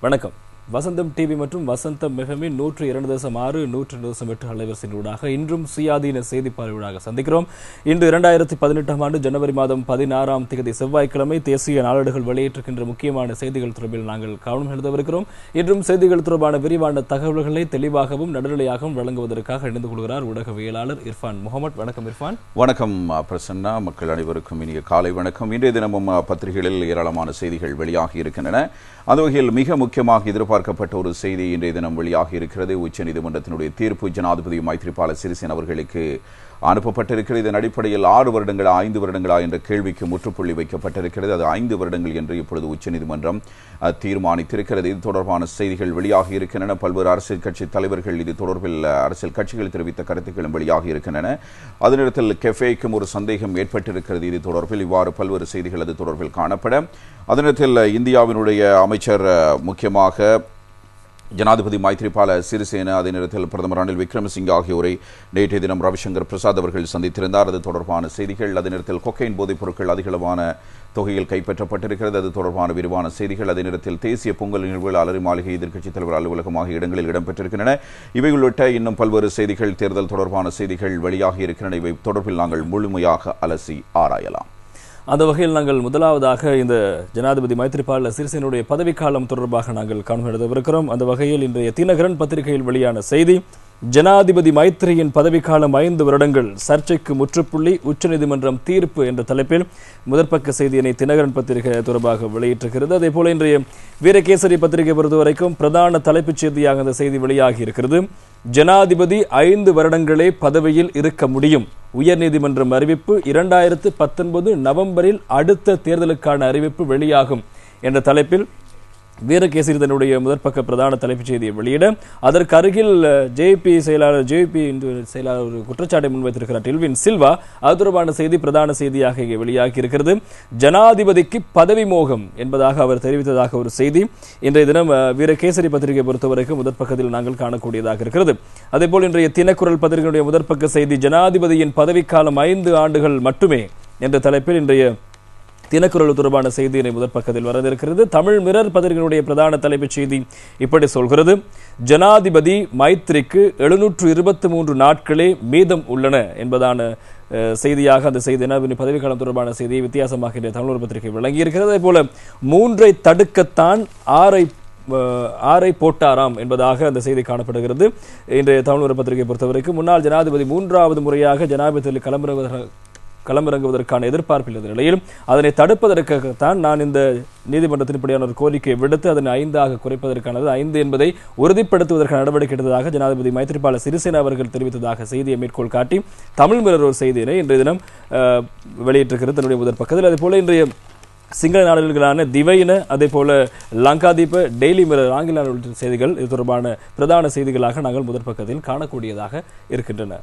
வணக்கம் வசந்தம் டிவி மற்றும் வசந்தம் மிகமின் நூற்று இரண்டு தசம் ஆறு நூற்று இரண்டு தசம் எட்டு அலைவரிசையின் ஊடாக இன்றும் சுயாதீன செய்தி பார்வையூடாக சந்திக்கிறோம் இன்று இரண்டாயிரத்தி பதினெட்டாம் ஆண்டு ஜனவரி மாதம் பதினாறாம் தேதி செவ்வாய்க்கிழமை தேசிய நாளேடுகள் வெளியிட்டிருக்கின்ற முக்கியமான செய்திகள் தொடர்பில் நாங்கள் கவனம் செலுத்தவிருக்கிறோம் இன்றும் செய்திகள் தொடர்பான விரிவான தகவல்களை தெளிவாகவும் நடுநிலையாகவும் வழங்குவதற்காக இணைந்து கொள்கிறார் ஊடகவியலாளர் இர்ஃபான் முகமது வணக்கம் இர்ஃபான் வணக்கம் அ, பிரசன்னா மக்கள் அனைவருக்கும் இனிய காலை வணக்கம் இன்றைய தினமும் அ, பத்திரிகைகளில் ஏராளமான செய்திகள் வெளியாகி இருக்கின்றன அந்த வகையில் மிக முக்கியமாக எதிர்பார்க்கப்பட்ட ஒரு செய்தி இன்றைய தினம் வெளியாகி இருக்கிறது உச்சநீதிமன்றத்தினுடைய தீர்ப்பு ஜனாதிபதி மைத்ரிபால சிறிசேன அவர்களுக்கு அனுப்பப்பட்டிருக்கிறது இதன் அடிப்படையில் ஆறு வருடங்களா ஐந்து வருடங்களா என்ற கேள்விக்கு முற்றுப்புள்ளி வைக்கப்பட்டிருக்கிறது அது ஐந்து வருடங்கள் என்று இப்பொழுது உச்சநீதிமன்றம் அ, தீர்மானித்திருக்கிறது இது தொடர்பான செய்திகள் வெளியாகி இருக்கின்றன பல்வேறு அரசியல் கட்சி தலைவர்கள் இது தொடர்பில் அ, அரசியல் கட்சிகள் தெரிவித்த கருத்துக்களும் வெளியாகி இருக்கின்றன அதே நேரத்தில் கெஃபேக்கும் ஒரு சந்தேகம் ஏற்பட்டிருக்கிறது இது தொடர்பில் இவ்வாறு பல்வேறு செய்திகள் அது தொடர்பில் காணப்பட அதே நேரத்தில் இந்தியாவினுடைய அமைச்சர் அ, முக்கியமாக ஜனாதிபதி மைத்ரிபால சிறிசேன அதே நேரத்தில் பிரதமர் ரணில் விக்ரமசிங்க ஆகியோரை நேற்றைய தினம் ரவிசங்கர் பிரசாத் அவர்கள் சந்தித்திருந்தார் அது தொடர்பான செய்திகள் அதே நேரத்தில் கொக்கைன் போதைப் பொருட்கள் அதிகளவான தொகையில் கைப்பற்றப்பட்டிருக்கிறது அது தொடர்பான விரிவான செய்திகள் அதே நேரத்தில் தேசிய பொங்கல் நிகழ்வுகள் அலரி மாளிகை எதிர்க்கட்சித் தலைவர் அலுவலகம் ஆகிய இடங்களில் இடம்பெற்றிருக்கின்றன இவை உள்ளிட்ட இன்னும் பல்வேறு செய்திகள் தேர்தல் தொடர்பான செய்திகள் வெளியாகி இருக்கின்றன இவை தொடர்பில் நாங்கள் முழுமையாக அலசி ஆராயலாம் அந்த வகையில் நாங்கள் முதலாவதாக இந்த ஜனாதிபதி மைத்ரிபால சிறிசேனுடைய பதவிக்காலம் தொடர்பாக நாங்கள் கவனம் எடுத்தவிருக்கிறோம் அந்த வகையில் இன்றைய தினகரன் பத்திரிகையில் வெளியான செய்தி ஜனாதிபதி மைத்ரியின் பதவிக்காலம் ஐந்து வருடங்கள் சர்ச்சைக்கு முற்றுப்புள்ளி உச்சநீதிமன்றம் தீர்ப்பு என்ற தலைப்பில் முதற்பக்க செய்தியினை தினகரன் பத்திரிகை தொடர்பாக வெளியிட்டிருக்கிறது அதே போல இன்றைய வீரகேசரி பத்திரிகை பொறுத்தவரைக்கும் பிரதான தலைப்புச் செய்தியாக இந்த செய்தி வெளியாகி இருக்கிறது ஜனாதிபதி ஐந்து வருடங்களே பதவியில் இருக்க முடியும் உயர்நீதிமன்றம் அறிவிப்பு இரண்டாயிரத்து பத்தொன்பது நவம்பரில் அடுத்த தேர்தலுக்கான அறிவிப்பு வெளியாகும் என்ற தலைப்பில் வீரகேசரி தன்னுடைய முதற்பக்க பிரதான தலைப்புச் செய்தியை வெளியிட அதற்கு அருகில் ஜேபி செயலாளர் ஜேபி என்று செயலாளர் ஒரு குற்றச்சாட்டை முன்வைத்திருக்கிறார் டில்வின் சில்வா அது தொடர்பான செய்தி பிரதான செய்தியாக இங்கே வெளியாகி இருக்கிறது ஜனாதிபதிக்கு பதவி மோகம் என்பதாக அவர் தெரிவித்ததாக ஒரு செய்தி இன்றைய தினம் அஹ், வீரகேசரி பத்திரிகை பொறுத்தவரைக்கும் முதற்பக்கத்தில் நாங்கள் காணக்கூடியதாக இருக்கிறது அதேபோல் இன்றைய தினக்குரல் பத்திரிகையுடைய முதற்பக்க செய்தி ஜனாதிபதியின் பதவிக்காலம் ஐந்து ஆண்டுகள் மட்டுமே என்ற தலைப்பில் இன்றைய தினக்குரல் தொடர்பான செய்தியினை முதற்பக்கத்தில் வரவிருக்கிறது தமிழ் மிரர் பத்திரிகையினுடைய பிரதான தலைப்புச் செய்தி இப்படி சொல்கிறது ஜனாதிபதி மைத்ரிக்கு எழுநூற்று இருபத்தி மூன்று நாட்களே மீதம் உள்ளன என்பதான அஹ், செய்தியாக அந்த செய்தி ஜனாதிபதி பதவிக்காலம் தொடர்பான செய்தியை வித்தியாசமாக இன்றைய தமிழர் பத்திரிகை வழங்கியிருக்கிறது அதே போல மூன்றை தடுக்கத்தான் ஆறை அஹ், ஆரை போட்டாராம் என்பதாக அந்த செய்தி காணப்படுகிறது இன்றைய தமிழ் பத்திரிகை பொறுத்தவரைக்கும் முன்னாள் ஜனாதிபதி மூன்றாவது முறையாக ஜனாதிபதியில் களமிறங்குவதாக களமிறங்குவதற்கான எதிர்பார்ப்பில் இருந்த நிலையில் அதனை தடுப்பதற்காகத்தான் நான் இந்த நீதிமன்றத்தின் இப்படியான ஒரு கோரிக்கையை விடுத்து அதனை ஐந்தாக குறைப்பதற்கானது ஐந்து என்பதை உறுதிப்படுத்துவதற்கான நடவடிக்கை எடுத்ததாக ஜனாதிபதி மைத்ரிபால சிறிசேனா அவர்கள் தெரிவித்ததாக செய்தியை மேற்கோள் காட்டி தமிழ் மிரர் ஒரு செய்தியினை இன்றைய தினம் அஹ், வெளியிட்டிருக்கிறது தன்னுடைய முதற் பக்கத்தில் அதே போல இன்றைய சிங்கள நாடுகளான திவைன அதே போல லங்காதீப டெய்லி மிரர் ஆங்கில நாடு உள்ளிட்ட செய்திகள் இது தொடர்பான பிரதான செய்திகளாக நாங்கள் முதற் பக்கத்தில் காணக்கூடியதாக இருக்கின்றன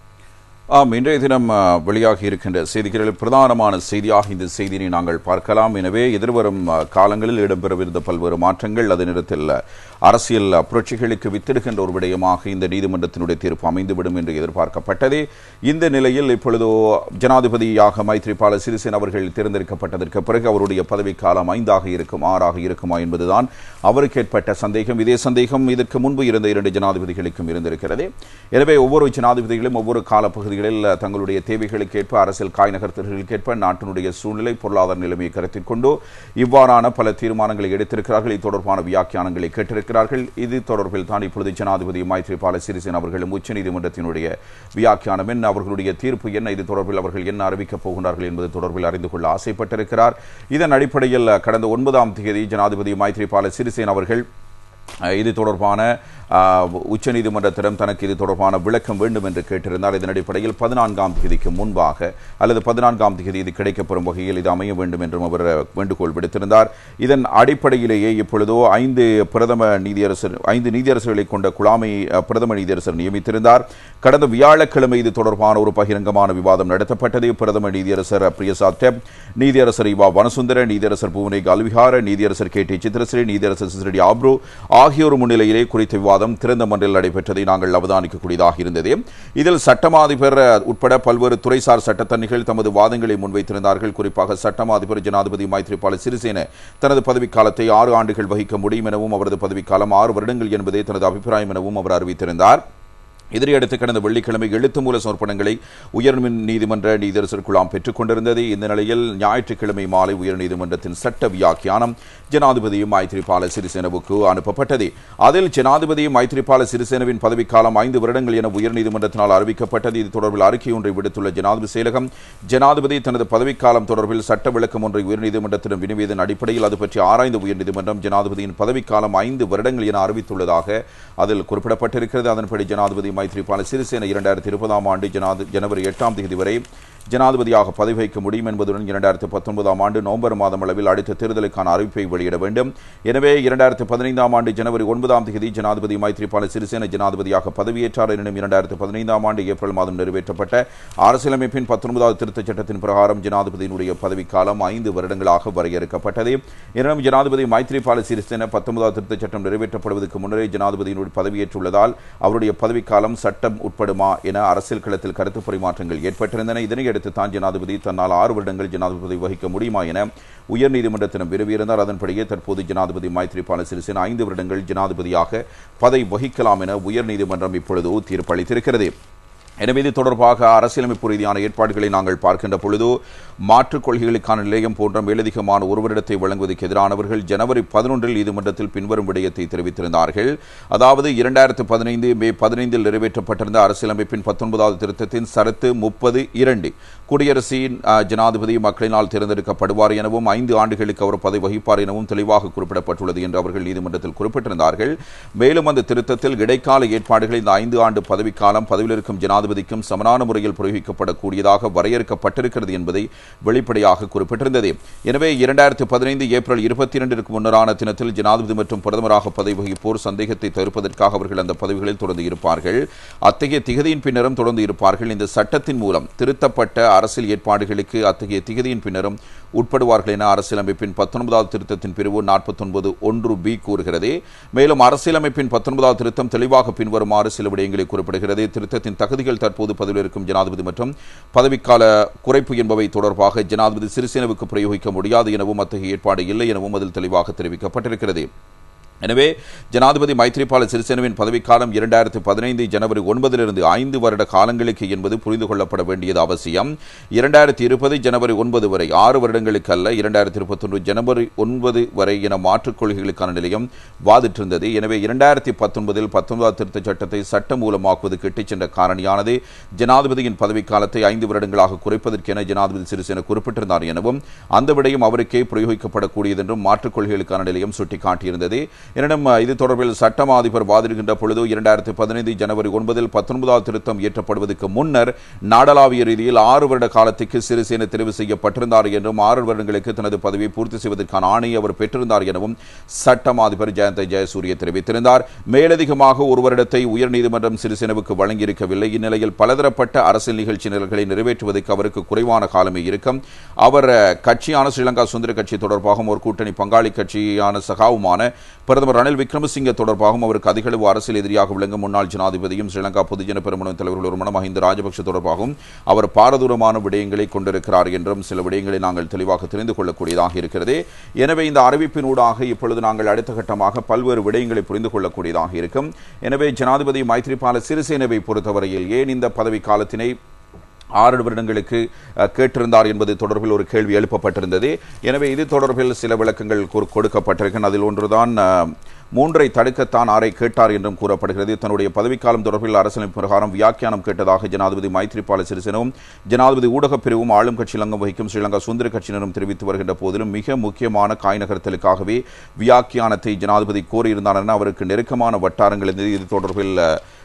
ஆம் இன்றைய தினம் அ, வெளியாகி இருக்கின்ற செய்திகளில் பிரதானமான செய்தியாக இந்த செய்தியை நாங்கள் பார்க்கலாம் எனவே எதிர்வரும் அ, காலங்களில் இடம்பெறவிருந்த பல்வேறு மாற்றங்கள் அதே நேரத்தில் அ, அரசியல் அ, புரட்சிகளுக்கு வித்திடுகின்ற ஒரு விடயமாக இந்த நீதிமன்றத்தினுடைய தீர்ப்பு அமைந்துவிடும் என்று எதிர்பார்க்கப்பட்டது இந்த நிலையில் இப்பொழுதோ ஜனாதிபதியாக மைத்ரிபால சிறிசேன அவர்கள் தேர்ந்தெடுக்கப்பட்டதற்கு பிறகு அவருடைய பதவிக்காலம் ஐந்தாக இருக்கும் ஆறாக இருக்குமா என்பதுதான் அவருக்கு ஏற்பட்ட சந்தேகம் இதே சந்தேகம் இதற்கு முன்பு இருந்த இரண்டு ஜனாதிபதிகளுக்கும் இருந்திருக்கிறது எனவே ஒவ்வொரு ஜனாதிபதிகளும் ஒவ்வொரு காலப்பகுதிகளில் தங்களுடைய தேவைகளுக்கு ஏற்ப அரசியல் காய் நகர்த்தல்களுக்கு ஏற்ப நாட்டினுடைய சூழ்நிலை பொருளாதார நிலைமையை கருத்தில் கொண்டு இவ்வாறான பல தீர்மானங்களை எடுத்திருக்கிறார்கள் இது தொடர்பான வியாக்கியானங்களை கேட்டிருக்கிறார்கள் இது தொடர்பில் தான் இப்பொழுது ஜனாதிபதி மைத்ரிபால சிறிசேன அவர்களும் உச்சநீதிமன்றத்தினுடைய வியாக்கியானம் என்ன அவர்களுடைய தீர்ப்பு என்ன இது தொடர்பில் அவர்கள் என்ன அறிவிக்கப் போகின்றார்கள் என்பது தொடர்பில் அறிந்து கொள்ள ஆசைப்பட்டிருக்கிறார் இதன் அடிப்படையில் கடந்த ஒன்பதாம் தேதி ஜனாதிபதி மைத்ரிபால சிறிசேன அவர்கள் அஹ், இது தொடர்பான அஹ், உச்சநீதிமன்றத்திடம் தனக்கு இது தொடர்பான விளக்கம் வேண்டும் என்று கேட்டிருந்தார் இதன் அடிப்படையில் பதினான்காம் தேதிக்கு முன்பாக அல்லது பதினான்காம் தேதி இது கிடைக்கப்பெறும் வகையில் இது அமைய வேண்டும் என்றும் அவர் வேண்டுகோள் விடுத்திருந்தார் இதன் அடிப்படையிலேயே இப்பொழுதோ ஐந்து பிரதம நீதியரசர் ஐந்து நீதியரசர்களை கொண்ட குழாமை அஹ், பிரதம நீதியரசர் நியமித்திருந்தார் கடந்த வியாழக்கிழமை இது தொடர்பான ஒரு பகிரங்கமான விவாதம் நடத்தப்பட்டது பிரதம நீதியரசர் பிரியசாத் டெப் நீதியரசர் இவா வனசுந்தர நீதியரசர் பூவனை கல்விஹார நீதியரசர் கே டி சித்திரஸ்ரீ நீதியரசர் சிஸ்ரடி ஆப்ரோ ஆகியோர் முன்னிலையிலே குறித்த விவாதம் திறந்த மன்றில் நடைபெற்றதை நாங்கள் அவதானிக்கக்கூடியதாக இருந்தது இதில் சட்டமாதிபர் உட்பட பல்வேறு துறைசார் சட்டத்தன்னிகள் தமது வாதங்களை முன்வைத்திருந்தார்கள் குறிப்பாக சட்டமாதிபர் ஜனாதிபதி மைத்ரிபால சிறிசேன தனது பதவிக்காலத்தை ஆறு ஆண்டுகள் வகிக்க முடியும் எனவும் அவரது பதவிக்காலம் ஆறு வருடங்கள் என்பதே தனது அபிப்பிராயம் எனவும் அவர் அறிவித்திருந்தார் இதனையடுத்து கடந்த வெள்ளிக்கிழமை எழுத்து மூல சமர்ப்பணங்களை உயர்மின் நீதிமன்ற நீதரசர் குழாம் பெற்றுக் கொண்டிருந்தது இந்த நிலையில் ஞாயிற்றுக்கிழமை மாலை உயர்நீதிமன்றத்தின் சட்ட வியாக்கியானம் ஜனாதிபதி மைத்ரிபால சிறிசேனவுக்கு அனுப்பப்பட்டது அதில் ஜனாதிபதி மைத்ரிபால சிறிசேனவின் பதவிக்காலம் ஐந்து வருடங்கள் என உயர்நீதிமன்றத்தினால் அறிவிக்கப்பட்டது இது தொடர்பில் அறிக்கை ஒன்றை விடுத்துள்ள ஜனாதிபதி செயலகம் ஜனாதிபதி தனது பதவிக்காலம் தொடர்பில் சட்ட விளக்கம் ஒன்றை உயர்நீதிமன்றத்திடம் வினவியதன் அடிப்படையில் அது பற்றி ஆராய்ந்த உயர்நீதிமன்றம் ஜனாதிபதியின் பதவிக்காலம் ஐந்து வருடங்கள் என அறிவித்துள்ளதாக அதில் குறிப்பிடப்பட்டிருக்கிறது அதன்படி ஜனாதிபதி மைத்ரிபால சிறிசேன இரண்டாயிரத்தி இருபதாம் ஆண்டு ஜனாதி ஜனவரி எட்டாம் தேதி வரை ஜனாதிபதியாக பதவி வகிக்க முடியும் என்பதுடன் இரண்டாயிரத்தி பத்தொன்பதாம் ஆண்டு நவம்பர் மாதம் அளவில் அடுத்த தேர்தலுக்கான அறிவிப்பை வெளியிட வேண்டும் எனவே இரண்டாயிரத்தி பதினைந்தாம் ஆண்டு ஜனவரி ஒன்பதாம் தேதி ஜனாதிபதி மைத்ரிபால சிறிசேன ஜனாதிபதியாக பதவியேற்றார் எனினும் இரண்டாயிரத்தி பதினைந்தாம் ஆண்டு ஏப்ரல் மாதம் நிறைவேற்றப்பட்ட அரசியலமைப்பின் பத்தொன்பதாவது திருத்தச் சட்டத்தின் பிரகாரம் ஜனாதிபதியினுடைய பதவிக்காலம் ஐந்து வருடங்களாக வரையறுக்கப்பட்டது எனினும் ஜனாதிபதி மைத்ரிபால சிறிசேன பத்தொன்பதாவது திருத்தச் சட்டம் நிறைவேற்றப்படுவதற்கு முன்னரே ஜனாதிபதியினுடைய பதவியேற்றுள்ளதால் அவருடைய பதவிக்காலம் சட்டம் உட்படுமா என அரசியல் களத்தில் கருத்து பரிமாற்றங்கள் ஏற்பட்டிருந்தன இதனையடுத்து தான் ஜனாதிபதி தன்னால் ஆறு வருடங்கள் ஜனாதிபதி வகிக்க முடியுமா என உயர்நீதிமன்றத்திடம் விரும்பியிருந்தார் அதன்படியே தற்போது ஜனாதிபதி மைத்ரிபால சிறிசேன ஐந்து வருடங்கள் ஜனாதிபதியாக பதவி வகிக்கலாம் என உயர்நீதிமன்றம் இப்பொழுது தீர்ப்பளித்திருக்கிறது எனவே இது தொடர்பாக அரசியலமைப்பு ரீதியான ஏற்பாடுகளை நாங்கள் பார்க்கின்ற பொழுது மாற்றுக் கொள்கைகளுக்கான நிலையம் போன்ற மேலதிகமான ஒரு வருடத்தை வழங்குவதற்கு எதிரானவர்கள் ஜனவரி பதினொன்றில் நீதிமன்றத்தில் பின்வரும் விடயத்தை தெரிவித்திருந்தார்கள் அதாவது இரண்டாயிரத்து பதினைந்து மே பதினைந்தில் நிறைவேற்றப்பட்டிருந்த அரசியலமைப்பின் பத்தொன்பதாவது திருத்தத்தின் சரத்து முப்பது இரண்டு குடியரசின் அஹ், ஜனாதிபதி மக்களினால் தேர்ந்தெடுக்கப்படுவார் எனவும் ஐந்து ஆண்டுகளுக்கு அவர் பதவி வகிப்பார் எனவும் தெளிவாக குறிப்பிடப்பட்டுள்ளது என்று அவர்கள் நீதிமன்றத்தில் குறிப்பிட்டிருந்தார்கள் மேலும் அந்த திருத்தத்தில் இடைக்கால ஏற்பாடுகள் இந்த ஐந்து ஆண்டு பதவிக்காலம் பதவியில் இருக்கும் ஜனாதிபதிக்கும் சமனான முறையில் பிரயோகிக்கப்படக்கூடியதாக வரையறுக்கப்பட்டிருக்கிறது என்பதை வெளிப்படையாக குறிப்பிட்டிருந்தது எனவே இரண்டாயிரத்து பதினைந்து ஏப்ரல் இருபத்தி இரண்டிற்கு முன்னரான தினத்தில் ஜனாதிபதி மற்றும் பிரதமராக பதவி வகிப்போர் சந்தேகத்தை தவிர்ப்பதற்காக அவர்கள் அந்த பதவிகளில் தொடர்ந்து இருப்பார்கள் அத்தகைய திகதியின் பின்னரும் தொடர்ந்து இருப்பார்கள் இந்த சட்டத்தின் மூலம் திருத்தப்பட்ட அரசியல் ஏற்பாடுகளுக்கு அத்தகைய திகதியின் பின்னரும் உட்படுவார்கள் என அரசியலமைப்பின் பத்தொன்பதாவது திருத்தத்தின் பிரிவு நாற்பத்தொன்பது ஒன்று பி கூறுகிறது மேலும் அரசியலமைப்பின் பத்தொன்பதாவது திருத்தம் தெளிவாக பின்வருமாறு சில விடயங்களை குறிப்பிடுகிறது திருத்தத்தின் தகுதிகள் தற்போது பதவியில் இருக்கும் ஜனாதிபதி மற்றும் பதவிக்கால குறைப்பு என்பவை தொடர்பாக ஜனாதிபதி சிறிசேனவுக்கு பிரயோகிக்க முடியாது எனவும் அத்தகைய ஏற்பாடு இல்லை எனவும் அதில் தெளிவாக தெரிவிக்கப்பட்டிருக்கிறது எனவே ஜனாதிபதி மைத்ரிபால சிறிசேனவின் பதவிக்காலம் இரண்டாயிரத்து பதினைந்து ஜனவரி ஒன்பதிலிருந்து ஐந்து வருட காலங்களுக்கு என்பது புரிந்து கொள்ளப்பட வேண்டியது அவசியம் இரண்டாயிரத்தி இருபது ஜனவரி ஒன்பது வரை ஆறு வருடங்களுக்கு அல்ல இரண்டாயிரத்தி இருபத்தொன்று ஜனவரி ஒன்பது வரை என மாற்றுக் கொள்கைகளுக்கான நிலையம் வாதிட்டிருந்தது எனவே இரண்டாயிரத்தி பத்தொன்பதில் பத்தொன்பதாம் திருத்தச் சட்டத்தை சட்ட மூலமாக்குவதற்கு இட்டுச் சென்ற காரணியானது ஜனாதிபதியின் பதவிக்காலத்தை ஐந்து வருடங்களாக குறைப்பதற்கென ஜனாதிபதி சிறிசேன குறிப்பிட்டிருந்தார் எனவும் அந்த விடயம் அவருக்கே பிரயோகிக்கப்படக்கூடியது என்றும் மாற்றுக் கொள்கைகளுக்கான நிலையம் சுட்டிக்காட்டியிருந்தது எனினும் இது தொடர்பில் சட்டம் அதிபர் வாதிடுகின்ற பொழுது இரண்டாயிரத்தி பதினைந்து ஜனவரி ஒன்பதில் பத்தொன்பதாவது திருத்தம் இயற்றப்படுவதற்கு முன்னர் நாடளாவிய ரீதியில் ஆறு வருட காலத்துக்கு சிறிசேன தெரிவு செய்யப்பட்டிருந்தார் என்றும் ஆறு வருடங்களுக்கு தனது பதவியை பூர்த்தி செய்வதற்கான ஆணையை அவர் பெற்றிருந்தார் எனவும் சட்டம் அதிபர் ஜெயந்த ஜெயசூரிய தெரிவித்திருந்தார் மேலதிகமாக ஒரு வருடத்தை உயர்நீதிமன்றம் சிறிசேனவுக்கு வழங்கியிருக்கவில்லை இந்நிலையில் பலதரப்பட்ட அரசியல் நிகழ்ச்சி நிரல்களை நிறைவேற்றுவதற்கு அவருக்கு குறைவான காலமே இருக்கும் அவர் அஹ், கட்சியான ஸ்ரீலங்கா சுதந்திர கட்சி தொடர்பாகவும் ஒரு கூட்டணி பங்காளி கட்சியான சகாவுமான பிரதமர் ரணில் விக்ரமசிங்க தொடர்பாகவும் அவருக்கு அதிகளவு அரசியல் எதிரியாக விளங்கும் முன்னாள் ஜனாதிபதியும் ஸ்ரீலங்கா பொதுஜன பெருமனும் தலைவர்கள் ஒருமன மஹிந்த ராஜபக்ஷ தொடர்பாகவும் அவர் பாரதூரமான விடயங்களை கொண்டிருக்கிறார் என்றும் சில விடயங்களை நாங்கள் தெளிவாக தெரிந்து கொள்ளக்கூடியதாக இருக்கிறது எனவே இந்த அறிவிப்பின் ஊடாக இப்பொழுது நாங்கள் அடுத்த கட்டமாக பல்வேறு விடயங்களை புரிந்து கொள்ளக்கூடியதாக இருக்கும் எனவே ஜனாதிபதி மைத்ரிபால சிறிசேனவை பொறுத்தவரையில் ஏன் இந்த பதவி காலத்தினை ஆறு வருடங்களுக்கு அஹ், கேட்டிருந்தார் என்பது தொடர்பில் ஒரு கேள்வி எழுப்பப்பட்டிருந்தது எனவே இது தொடர்பில் சில விளக்கங்கள் கொ- கொடுக்கப்பட்டிருக்கின்றன அதில் ஒன்றுதான் அஹ், மூன்றை தடுக்கத்தான் ஆரை கேட்டார் என்றும் கூறப்படுகிறது தன்னுடைய பதவிக்காலம் தொடர்பில் அரசியலமைப்பு பிரகாரம் வியாக்கியானம் கேட்டதாக ஜனாதிபதி மைத்ரிபால சிறிசேனவும் ஜனாதிபதி ஊடகப் பிரிவும் ஆளும் கட்சி அங்கம் வகிக்கும் ஸ்ரீலங்கா சுதந்திர கட்சியினரும் தெரிவித்து வருகின்ற போதிலும் மிக முக்கியமான காய் நகர்த்தலுக்காகவே வியாக்கியானத்தை ஜனாதிபதி கோரியிருந்தார் என அவருக்கு நெருக்கமான வட்டாரங்கள் இருந்தது இது தொடர்பில் அஹ்,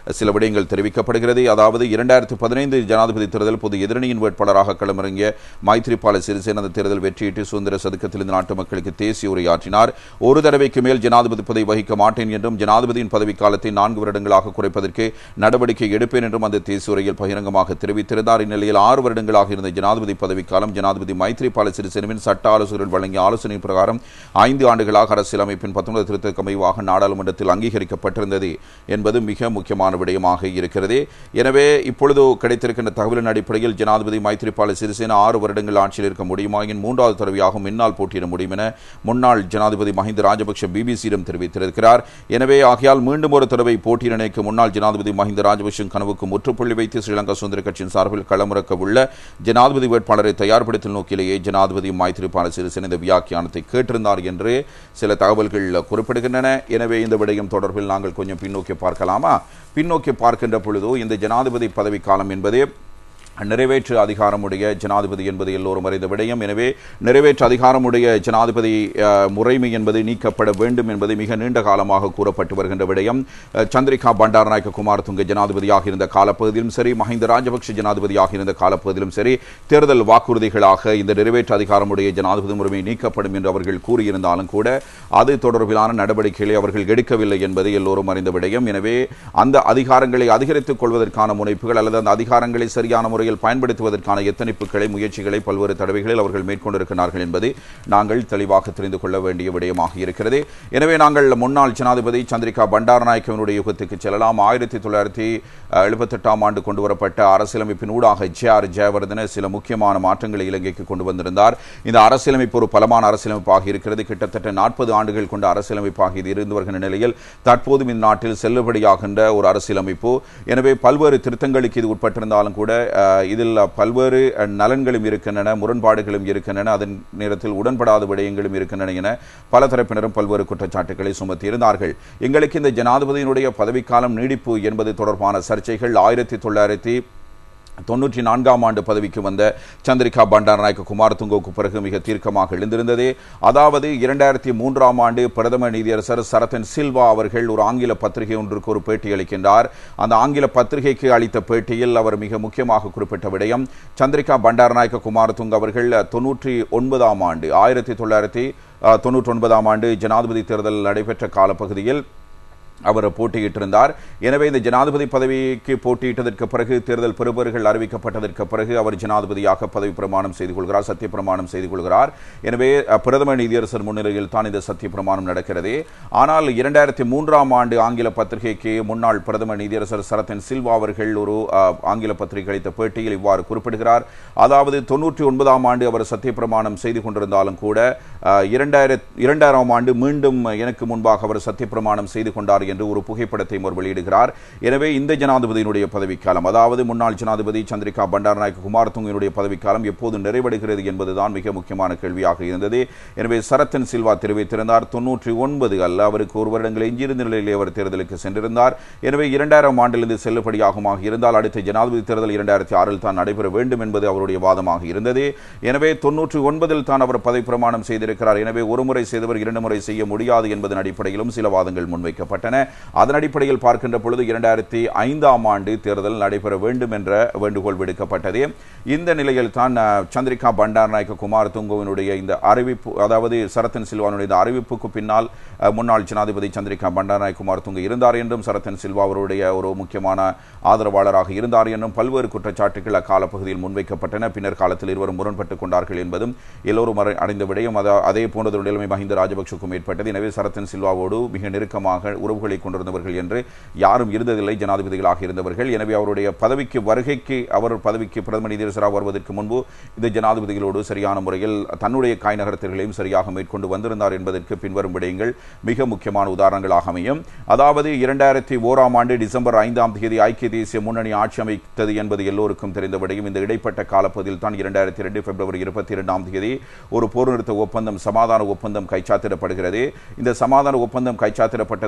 சில விடயங்கள் தெரிவிக்கப்படுகிறது அதாவது இரண்டாயிரத்தி பதினைந்து ஜனாதிபதி தேர்தல் பொது எதிரணியின் வேட்பாளராக களமிறங்கிய மைத்ரிபால சிறிசேன அந்த தேர்தல் வெற்றியிட்டு சுதந்திர சதுக்கத்திலிருந்து நாட்டு மக்களுக்கு தேசிய உரையாற்றினார் ஒரு தடவைக்கு மேல் ஜனாதிபதி பதவி வகிக்க மாட்டேன் என்றும் ஜனாதிபதியின் பதவி காலத்தை நான்கு வருடங்களாக குறைப்பதற்கு நடவடிக்கை எடுப்பேன் என்றும் அந்த தேசிய உரையில் பகிரங்கமாக தெரிவித்திருந்தார் இந்நிலையில் ஆறு வருடங்களாக இருந்த ஜனாதிபதி பதவிக்காலம் ஜனாதிபதி மைத்ரிபால சிறிசேனவின் சட்ட ஆலோசகர்கள் வழங்கிய ஆலோசனை பிரகாரம் ஐந்து ஆண்டுகளாக அரசியலமைப்பின் பத்தொன்பது திருத்தக்கு அமைவாக நாடாளுமன்றத்தில் அங்கீகரிக்கப்பட்டிருந்தது என்பது மிக முக்கியமான விடயமாக இருக்கிறது எனவே இப்பொழுது கிடைத்திருக்கின்ற தகவலின் அடிப்படையில் ஜனாதிபதி மைத்ரிபால சிறிசேன ஆறு வருடங்கள் ஆட்சியில் இருக்க முடியுமாயின் மூன்றாவது தடவையாக முன்னால் போட்டியிட முடியும் என முன்னாள் ஜனாதிபதி மஹிந்த ராஜபக்ஷ பிபிசியிடம் தெரிவித்திருக்கிறார் எனவே ஆகையால் மீண்டும் ஒரு தடவை போட்டியிட நினைக்கும் முன்னாள் ஜனாதிபதி மஹிந்த ராஜபக்ஷ கனவுக்கு முற்றுப்புள்ளி வைத்து ஸ்ரீலங்கா சுதந்திர கட்சியின் சார்பில் களமிறக்க உள்ள ஜனாதிபதி வேட்பாளரை தயார்படுத்தும் நோக்கிலேயே ஜனாதிபதி மைத்ரிபால சிறிசேன இந்த வியாக்கியானத்தை கேட்டிருந்தார் என்று சில தகவல்கள் குறிப்பிடுகின்றன எனவே இந்த விடயம் தொடர்பில் நாங்கள் கொஞ்சம் பின்னோக்கி பார்க்கலாமா பின்னோக்கி பார்க்கின்ற பொழுது இந்த ஜனாதிபதி பதவிக்காலம் என்பது நிறைவேற்று அதிகாரமுடைய ஜனாதிபதி என்பது எல்லோரும் அறிந்த விடயம் எனவே நிறைவேற்று அதிகாரமுடைய ஜனாதிபதி அஹ், முறைமை என்பது நீக்கப்பட வேண்டும் என்பது மிக நீண்ட காலமாக கூறப்பட்டு வருகின்ற விடயம் அஹ், சந்திரிகா பண்டாரநாயக்க குமார் துங்க ஜனாதிபதியாக இருந்த காலப்பகுதியிலும் சரி மஹிந்த ராஜபக்ஷ ஜனாதிபதியாக இருந்த காலப்பகுதியிலும் சரி தேர்தல் வாக்குறுதிகளாக இந்த நிறைவேற்று அதிகாரமுடைய ஜனாதிபதி முறைமை நீக்கப்படும் என்று அவர்கள் கூறியிருந்தாலும் கூட அது தொடர்பிலான நடவடிக்கைகளை அவர்கள் எடுக்கவில்லை என்பது எல்லோரும் அறிந்த விடயம் எனவே அந்த அதிகாரங்களை அதிகரித்துக் கொள்வதற்கான முனைப்புகள் அல்லது அந்த அதிகாரங்களை சரியான முறையில் பயன்படுத்துவதற்கான எத்தனைப்புகளை முயற்சிகளை பல்வேறு தடவைகளில் அவர்கள் மேற்கொண்டிருக்கிறார்கள் என்பது நாங்கள் தெளிவாக தெரிந்து கொள்ள வேண்டிய விடயமாக இருக்கிறது எனவே நாங்கள் முன்னாள் ஜனாதிபதி சந்திரிகா பண்டாரநாயக்கவனுடைய யுகத்துக்கு செல்லலாம் ஆயிரத்தி தொள்ளாயிரத்தி எழுபத்தெட்டாம் ஆண்டு கொண்டு வரப்பட்ட அரசியலமைப்பின் ஊடாக ஜே ஆர் ஜெயவர்தன சில முக்கியமான மாற்றங்களை இலங்கைக்கு கொண்டு வந்திருந்தார் இந்த அரசியலமைப்பு ஒரு பலமான அரசியலமைப்பாக இருக்கிறது கிட்டத்தட்ட நாற்பது ஆண்டுகள் கொண்ட அரசியலமைப்பாக இது இருந்து வருகின்ற நிலையில் தற்போதும் இந்த நாட்டில் செல்லுபடியாகின்ற ஒரு அரசியலமைப்பு எனவே பல்வேறு திருத்தங்களுக்கு இது உட்பட்டிருந்தாலும் கூட அஹ், இதில் பல்வேறு அஹ், நலன்களும் இருக்கின்றன முரண்பாடுகளும் இருக்கின்றன அதன் நேரத்தில் உடன்படாத விடயங்களும் இருக்கின்றன என பல தரப்பினரும் பல்வேறு குற்றச்சாட்டுகளை சுமத்தியிருந்தார்கள் எங்களுக்கு இந்த ஜனாதிபதியினுடைய பதவிக்காலம் நீடிப்பு என்பது தொடர்பான சர்ச்சைகள் ஆயிரத்தி தொள்ளாயிரத்தி தொன்னூற்றி நான்காம் ஆண்டு பதவிக்கு வந்த சந்திரிகா பண்டாரநாயக்க குமாரதுங்கவுக்கு பிறகு மிக தீர்க்கமாக எழுந்திருந்தது அதாவது இரண்டாயிரத்தி மூன்றாம் ஆண்டு பிரதம நீதியரசர் சரத்தன் சில்வா அவர்கள் ஒரு ஆங்கில பத்திரிகை ஒன்றுக்கு ஒரு பேட்டி அளிக்கின்றார் அந்த ஆங்கில பத்திரிகைக்கு அளித்த பேட்டியில் அவர் மிக முக்கியமாக குறிப்பிட்ட விடயம் சந்திரிகா பண்டாரநாயக்க குமாரதுங்க அவர்கள் தொன்னூற்றி ஒன்பதாம் ஆண்டு ஆயிரத்தி தொள்ளாயிரத்தி தொன்னூற்றி ஒன்பதாம் ஆண்டு ஜனாதிபதி தேர்தல் நடைபெற்ற காலப்பகுதியில் அவர் போட்டியிட்டிருந்தார் எனவே இந்த ஜனாதிபதி பதவிக்கு போட்டியிட்டதற்கு பிறகு தேர்தல் பெறுபவர்கள் அறிவிக்கப்பட்டதற்கு பிறகு அவர் ஜனாதிபதியாக பதவி பிரமாணம் செய்து கொள்கிறார் சத்திய பிரமாணம் செய்து கொள்கிறார் எனவே அஹ், பிரதம நீதியரசர் முன்னிலையில் தான் இந்த சத்திய பிரமாணம் நடக்கிறது ஆனால் இரண்டாயிரத்தி மூன்றாம் ஆண்டு ஆங்கில பத்திரிகைக்கு முன்னாள் பிரதம நீதியரசர் சரத்தன் சில்வா அவர்கள் ஒரு அஹ், ஆங்கில பத்திரிகை அளித்த பேட்டியில் இவ்வாறு குறிப்பிடுகிறார் அதாவது தொன்னூற்றி ஒன்பதாம் ஆண்டு அவர் சத்திய பிரமாணம் செய்து கொண்டிருந்தாலும் கூட அஹ், இரண்டாயிரத் இரண்டாயிரம் ஆண்டு மீண்டும் எனக்கு முன்பாக அவர் சத்திய பிரமாணம் செய்து கொண்டார் என்று ஒரு புகைப்படத்தை அவர் வெளியிடுகிறார் எனவே இந்த ஜனாதிபதியினுடைய பதவிக்காலம் அதாவது முன்னாள் ஜனாதிபதி சந்திரிகா பண்டாரநாயக்க குமாரதுங்கனுடைய பதவிக்காலம் எப்போது நிறைவடைகிறது என்பதுதான் மிக முக்கியமான கேள்வியாக இருந்தது எனவே சரத்தன் சில்வா தெரிவித்திருந்தார் தொன்னூற்றி ஒன்பது அல்ல அவருக்கு ஒரு வருடங்கள் எஞ்சியிருந்த நிலையிலே அவர் தேர்தலுக்கு சென்றிருந்தார் எனவே இரண்டாயிரம் ஆண்டிலிருந்து செல்லுபடியாகுமாக இருந்தால் அடுத்த ஜனாதிபதி தேர்தல் இரண்டாயிரத்தி ஆறில் தான் நடைபெற வேண்டும் என்பது அவருடைய வாதமாக இருந்தது எனவே தொன்னூற்றி ஒன்பதில் தான் அவர் பதவி பிரமாணம் செய்திருக்கிறார் எனவே ஒரு முறை செய்தவர் இரண்டு முறை செய்ய முடியாது என்பதன் அடிப்படையிலும் சில வாதங்கள் முன்வைக்கப்பட்டன அதன் அடிப்படையில் பார்க்கின்ற பொழுது இரண்டாயிரத்தி ஐந்தாம் ஆண்டு தேர்தல் நடைபெற வேண்டும் என்ற வேண்டுகோள் விடுக்கப்பட்டது இந்த நிலையில் தான் அஹ், சந்திரிகா பண்டாரநாயக்க குமார் துங்குவினுடைய இந்த அறிவிப்பு அதாவது சரத்தன் சில்வானுடைய இந்த அறிவிப்புக்கு பின்னால் அஹ், முன்னாள் ஜனாதிபதி சந்திரிகா பண்டாரநாயக்க குமார் துங்கு இருந்தார் என்றும் சரத்தன் சில்வா அவருடைய ஒரு முக்கியமான ஆதரவாளராக இருந்தார் என்றும் பல்வேறு குற்றச்சாட்டுகள் அக்காலப்பகுதியில் முன்வைக்கப்பட்டன பின்னர் காலத்தில் இருவரும் முரண்பட்டுக் கொண்டார்கள் என்பதும் எல்லோரும் அறி- அறிந்த விடயம் அதா- அதே போன்ற ஒரு நிலைமை மஹிந்த ராஜபக்ஷவுக்கும் ஏற்பட்டது எனவே சரத்தன் சில்வாவோடு மிக நெருக்கமாக உறவுகளை கொண்டிருந்தவர்கள் என்று யாரும் இருந்ததில்லை ஜனாதிபதிகளாக இருந்தவர்கள் எனவே அவருடைய பதவிக்கு வருகைக்கு அவர் பதவிக்கு பிரதம நீதியரசராக வருவதற்கு முன்பு இந்த ஜனாதிபதிகளோடு சரியான முறையில் தன்னுடைய காய் நகரத்திர்களையும் சரியாக மேற்கொண்டு வந்திருந்தார் என்பதற்கு பின்வரும் விடயங்கள் மிக முக்கியமான உதாரணங்களாக அமையும் அதாவது இரண்டாயிரத்தி ஓராம் ஆண்டு டிசம்பர் ஐந்தாம் தேதி ஐக்கிய தேசிய முன்னணி ஆட்சி அமைத்தது என்பது எல்லோருக்கும் தெரிந்த விடயம் இந்த இடைப்பட்ட காலப்பகுதியில் தான் இரண்டாயிரத்தி ரெண்டு பிப்ரவரி இருபத்தி இரண்டாம் தேதி ஒரு போர் நிறுத்த ஒப்பந்தம் சமாதான ஒப்பந்தம் கைச்சாத்திடப்படுகிறது இந்த சமாதான ஒப்பந்தம் கைச்சாத்திடப்பட்டதற்கு பிறகு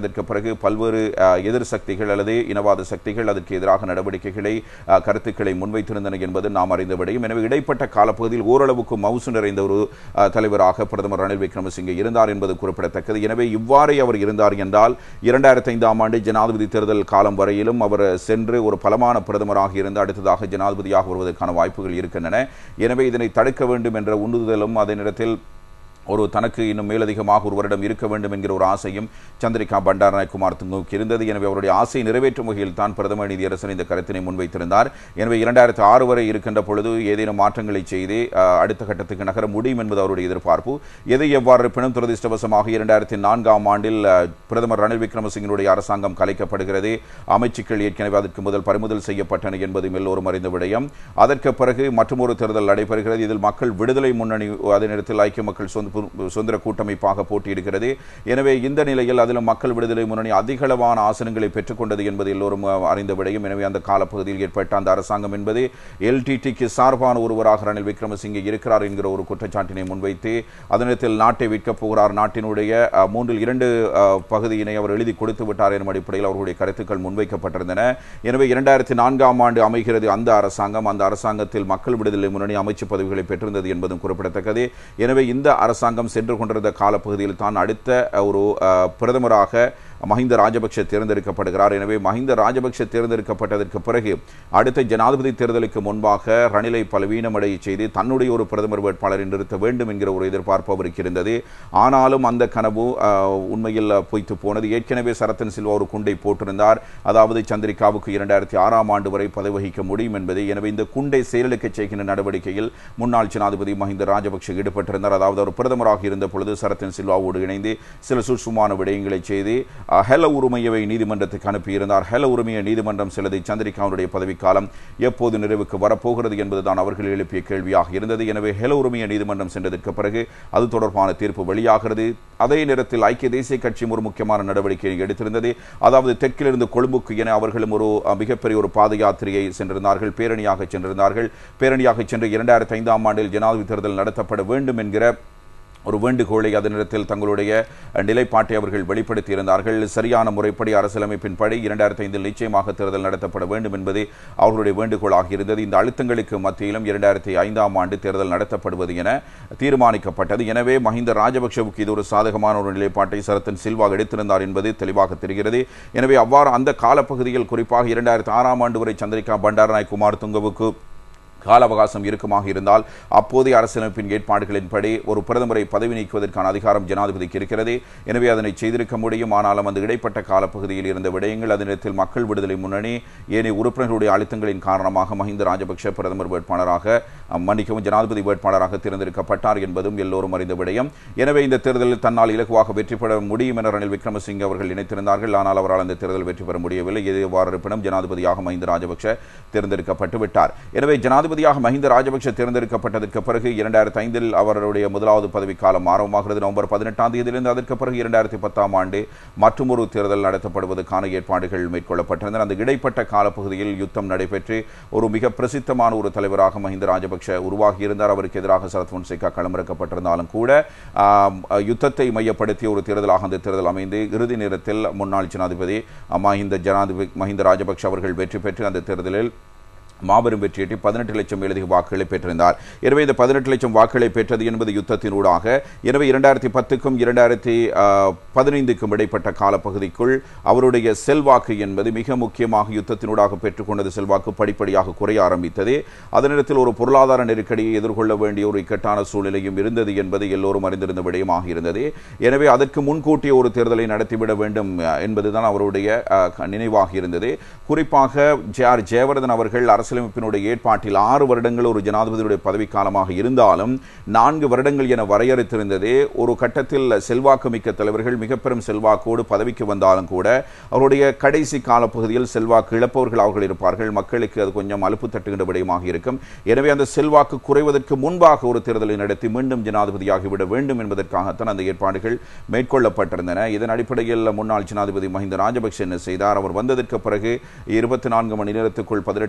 பிறகு பல்வேறு அஹ், எதிர் சக்திகள் அல்லது இனவாத சக்திகள் அதற்கு எதிராக நடவடிக்கைகளை அஹ், கருத்துக்களை முன்வைத்திருந்தன என்பது நாம் அறிந்த விடயம் எனவே இடைப்பட்ட காலப்பகுதியில் ஓரளவுக்கு மவுசு நிறைந்த ஒரு அஹ், தலைவராக பிரதமர் ரணில் விக்ரமசிங்கே இருந்தார் என்பது குறிப்பிடத்தக்கது எனவே இவ்வாறே அவர் இருந்தார் என்றால் இரண்டாயிரத்தி ஐந்தாம் ஆண்டு ஜனாதிபதி தேர்தல் காலம் வரையிலும் அவர் சென்று ஒரு பலமான பிரதமராக இருந்து அடுத்ததாக ஜனாதிபதியாக வருவதற்கான வாய்ப்புகள் இருக்கின்றன எனவே இதனை தடுக்க வேண்டும் என்ற உந்துதலும் அதே நேரத்தில் ஒரு தனக்கு இன்னும் மேலதிகமாக ஒரு வருடம் இருக்க வேண்டும் என்கிற ஒரு ஆசையும் சந்திரிகா பண்டாரநாயக்குமார் நோக்கி இருந்தது எனவே அவருடைய ஆசையை நிறைவேற்றும் வகையில் தான் பிரதம நீதியரசன் இந்த கருத்தினை முன்வைத்திருந்தார் எனவே இரண்டாயிரத்தி ஆறு வரை இருக்கின்ற பொழுது ஏதேனும் மாற்றங்களை செய்து அஹ், அடுத்த கட்டத்துக்கு நகர முடியும் என்பது அவருடைய எதிர்பார்ப்பு எது எவ்வாறு இருப்பினும் துரதிருஷ்டவசமாக இரண்டாயிரத்தி நான்காம் ஆண்டில் அஹ், பிரதமர் ரணில் விக்ரமசிங்கனுடைய அரசாங்கம் கலைக்கப்படுகிறது அமைச்சுக்கள் ஏற்கனவே அதற்கு முதல் பறிமுதல் செய்யப்பட்டன என்பதும் எல்லோரும் அறிந்த விடயம் அதற்கு பிறகு மற்றொரு தேர்தல் நடைபெறுகிறது இதில் மக்கள் விடுதலை முன்னணி அதே நேரத்தில் ஐக்கிய மக்கள் சொந்த சுதந்திர கூட்டமைப்பாக போட்டியிடுகிறது எனவே இந்த நிலையில் அதிலும் மக்கள் விடுதலை முன்னணி அதிகளவான ஆசனங்களை பெற்றுக்கொண்டது என்பது எல்லோரும் அஹ், அறிந்த விடயம் எனவே அந்த காலப்பகுதியில் ஏற்பட்ட அந்த அரசாங்கம் என்பது எல்டிடிக்கு சார்பான ஒருவராக ரணில் விக்ரமசிங்கே இருக்கிறார் என்கிற ஒரு குற்றச்சாட்டினை முன்வைத்து அதனத்தில் நாட்டை விற்கப் போகிறார் நாட்டினுடைய அஹ், மூன்றில் இரண்டு அஹ், பகுதியினை அவர் எழுதி கொடுத்து விட்டார் எனும் அடிப்படையில் அவர்களுடைய கருத்துக்கள் முன்வைக்கப்பட்டிருந்தன எனவே இரண்டாயிரத்தி நான்காம் ஆண்டு அமைகிறது அந்த அரசாங்கம் அந்த அரசாங்கத்தில் மக்கள் விடுதலை முன்னணி அமைச்சு பதவிகளை பெற்றிருந்தது என்பதும் குறிப்பிடத்தக்கது எனவே இந்த அரசாங்கம் சென்று கொண்டிருந்த காலப்பகுதியில் தான் அடுத்த அஹ், ஒரு அஹ், பிரதமராக மஹிந்த ராஜபக்ஷ தேர்ந்தெடுக்கப்படுகிறார் எனவே மஹிந்த ராஜபக்ஷ தேர்ந்தெடுக்கப்பட்டதற்கு பிறகு அடுத்த ஜனாதிபதி தேர்தலுக்கு முன்பாக ரணிலை பலவீனமடைய செய்து தன்னுடைய ஒரு பிரதமர் வேட்பாளரை நிறுத்த வேண்டும் என்கிற ஒரு எதிர்பார்ப்பு அவருக்கு இருந்தது ஆனாலும் அந்த கனவு அஹ், உண்மையில் பொய்த்து போனது ஏற்கனவே சரத்தன் சில்வா ஒரு குண்டை போட்டிருந்தார் அதாவது சந்திரிகாவுக்கு இரண்டாயிரத்தி ஆறாம் ஆண்டு வரை பதவி வகிக்க முடியும் என்பது எனவே இந்த குண்டை செயலுக்கு செய்கின்ற நடவடிக்கையில் முன்னாள் ஜனாதிபதி மஹிந்த ராஜபக்ஷ ஈடுபட்டிருந்தார் அதாவது அவர் பிரதமராக இருந்த பொழுது சரத்தன் சில்வாவோடு இணைந்து சில சூட்சுமான விடயங்களை செய்து அஹ், ஹெல உரிமையவை நீதிமன்றத்துக்கு அனுப்பியிருந்தார் ஹெல உரிமைய நீதிமன்றம் சிலதை சந்திரிகாவுடைய பதவிக்காலம் எப்போது நிறைவுக்கு வரப்போகிறது என்பதுதான் அவர்கள் எழுப்பிய கேள்வியாக இருந்தது எனவே ஹெல உரிமைய நீதிமன்றம் சென்றதற்கு பிறகு அது தொடர்பான தீர்ப்பு வெளியாகிறது அதே நேரத்தில் ஐக்கிய தேசிய கட்சியும் ஒரு முக்கியமான நடவடிக்கையை எடுத்திருந்தது அதாவது தெற்கிலிருந்து கொழும்புக்கு என அவர்களும் ஒரு அஹ், மிகப்பெரிய ஒரு பாத யாத்திரையை சென்றிருந்தார்கள் பேரணியாக சென்றிருந்தார்கள் பேரணியாக சென்று இரண்டாயிரத்தி ஐந்தாம் ஆண்டில் ஜனாதிபதி தேர்தல் நடத்தப்பட வேண்டும் என்கிற ஒரு வேண்டுகோளை அதனிடத்தில் தங்களுடைய நிலைப்பாட்டை அவர்கள் வெளிப்படுத்தியிருந்தார்கள் சரியான முறைப்படி அரசியலமைப்பின்படி இரண்டாயிரத்தி ஐந்தில் நிச்சயமாக தேர்தல் நடத்தப்பட வேண்டும் என்பது அவர்களுடைய வேண்டுகோளாக இருந்தது இந்த அழுத்தங்களுக்கு மத்தியிலும் இரண்டாயிரத்தி ஐந்தாம் ஆண்டு தேர்தல் நடத்தப்படுவது என தீர்மானிக்கப்பட்டது எனவே மஹிந்த ராஜபக்ஷவுக்கு இது ஒரு சாதகமான ஒரு நிலைப்பாட்டை சரத்தன் சில்வா எடுத்திருந்தார் என்பது தெளிவாக தெரிகிறது எனவே அவ்வாறு அந்த காலப்பகுதியில் குறிப்பாக இரண்டாயிரத்தி ஆறாம் ஆண்டு வரை சந்திரிகா பண்டாரநாயக் குமார் துங்கவுக்கு கால அவகாசம் இருக்குமாக இருந்தால் அப்போதைய அரசியலமைப்பின் ஏற்பாடுகளின்படி ஒரு பிரதமரை பதவி நீக்குவதற்கான அதிகாரம் ஜனாதிபதிக்கு இருக்கிறது எனவே அதனை செய்திருக்க முடியும் ஆனாலும் அந்த இடைப்பட்ட காலப்பகுதியில் இருந்த விடயங்கள் அதனிடத்தில் மக்கள் விடுதலை முன்னணி ஏனைய உறுப்பினர்களுடைய அழுத்தங்களின் காரணமாக மஹிந்த ராஜபக்ஷ பிரதமர் வேட்பாளராக அஹ், மன்னிக்கவும் ஜனாதிபதி வேட்பாளராக தேர்ந்தெடுக்கப்பட்டார் என்பதும் எல்லோரும் அறிந்த விடயம் எனவே இந்த தேர்தலில் தன்னால் இலகுவாக வெற்றி பெற முடியும் என ரணில் விக்ரமசிங்கே அவர்கள் நினைத்திருந்தார்கள் ஆனால் அவரால் அந்த தேர்தல் வெற்றி பெற முடியவில்லை எது எவ்வாறு இருப்பினும் ஜனாதிபதியாக மஹிந்த ராஜபக்ஷ தேர்ந்தெடுக்கப்பட்டு விட்டார் எனவே ஜனாதிபதியாக மஹிந்த ராஜபக்ஷ தேர்ந்தெடுக்கப்பட்டதற்கு பிறகு இரண்டாயிரத்தி ஐந்தில் அவருடைய முதலாவது பதவிக்காலம் ஆரம்பமாகிறது நவம்பர் பதினெட்டாம் தேதியிலிருந்து அதற்கு பிறகு இரண்டாயிரத்தி பத்தாம் ஆண்டு மற்றொரு தேர்தல் நடத்தப்படுவதற்கான ஏற்பாடுகள் மேற்கொள்ளப்பட்டிருந்தன அந்த இடைப்பட்ட காலப்பகுதியில் யுத்தம் நடைபெற்று ஒரு மிக பிரசித்தமான ஒரு தலைவராக மஹிந்த ராஜபக்ஷ உருவாகி இருந்தார் அவருக்கு எதிராக சரத் பொன்சேகா களமிறக்கப்பட்டிருந்தாலும் கூட ஆம், யுத்தத்தை மையப்படுத்திய ஒரு தேர்தலாக அந்த தேர்தல் அமைந்து இறுதி நேரத்தில் முன்னாள் ஜனாதிபதி அஹ், மஹிந்த ஜனாதிபதி மஹிந்த ராஜபக்ஷ அவர்கள் வெற்றி பெற்று அந்த தேர்தலில் மாபெரும் வெற்றியீட்டி பதினெட்டு லட்சம் மேலதிக வாக்குகளை பெற்றிருந்தார் எனவே இந்த பதினெட்டு லட்சம் வாக்குகளை பெற்றது என்பது யுத்தத்தினூடாக எனவே இரண்டாயிரத்தி பத்துக்கும் இரண்டாயிரத்தி பதினைந்துக்கும் இடைப்பட்ட காலப்பகுதிக்குள் அவருடைய செல்வாக்கு என்பது மிக முக்கியமாக யுத்தத்தினூடாக பெற்றுக்கொண்டது செல்வாக்கு படிப்படியாக குறைய ஆரம்பித்தது அதனிடத்தில் ஒரு பொருளாதார நெருக்கடியை எதிர்கொள்ள வேண்டிய ஒரு இக்கட்டான சூழ்நிலையும் இருந்தது என்பது எல்லோரும் அறிந்திருந்த விடயமாக இருந்தது எனவே அதற்கு முன்கூட்டிய ஒரு தேர்தலை நடத்திவிட வேண்டும் அஹ், என்பதுதான் அவருடைய அஹ், க- நினைவாக இருந்தது குறிப்பாக ஜே ஆர் ஜெயவர்தன் அவர்கள் அரசியலமைப்பினுடைய ஏற்பாட்டில் ஆறு வருடங்கள் ஒரு ஜனாதிபதியுடைய பதவிக்காலமாக இருந்தாலும் நான்கு வருடங்கள் என வரையறுத்திருந்தது ஒரு கட்டத்தில் செல்வாக்கு மிக்க தலைவர்கள் மிக பெரும் செல்வாக்கோடு பதவிக்கு வந்தாலும் கூட அவருடைய கடைசி காலப்பகுதியில் செல்வாக்கு இழப்பவர்கள் அவர்கள் இருப்பார்கள் மக்களுக்கு அது கொஞ்சம் அலுப்பு தட்டுகின்ற விடயமாக இருக்கும் எனவே அந்த செல்வாக்கு குறைவதற்கு முன்பாக ஒரு தேர்தலை நடத்தி மீண்டும் ஜனாதிபதியாகிவிட வேண்டும் என்பதற்காகத்தான் அந்த ஏற்பாடுகள் மேற்கொள்ளப்பட்டிருந்தன இதன் அடிப்படையில் முன்னாள் ஜனாதிபதி மஹிந்த ராஜபக்ஷ என்ன செய்தார் அவர் வந்ததற்கு பிறகு இருபத்தி நான்கு மணி நேரத்துக்குள் பதினெட்டாவது திருத்த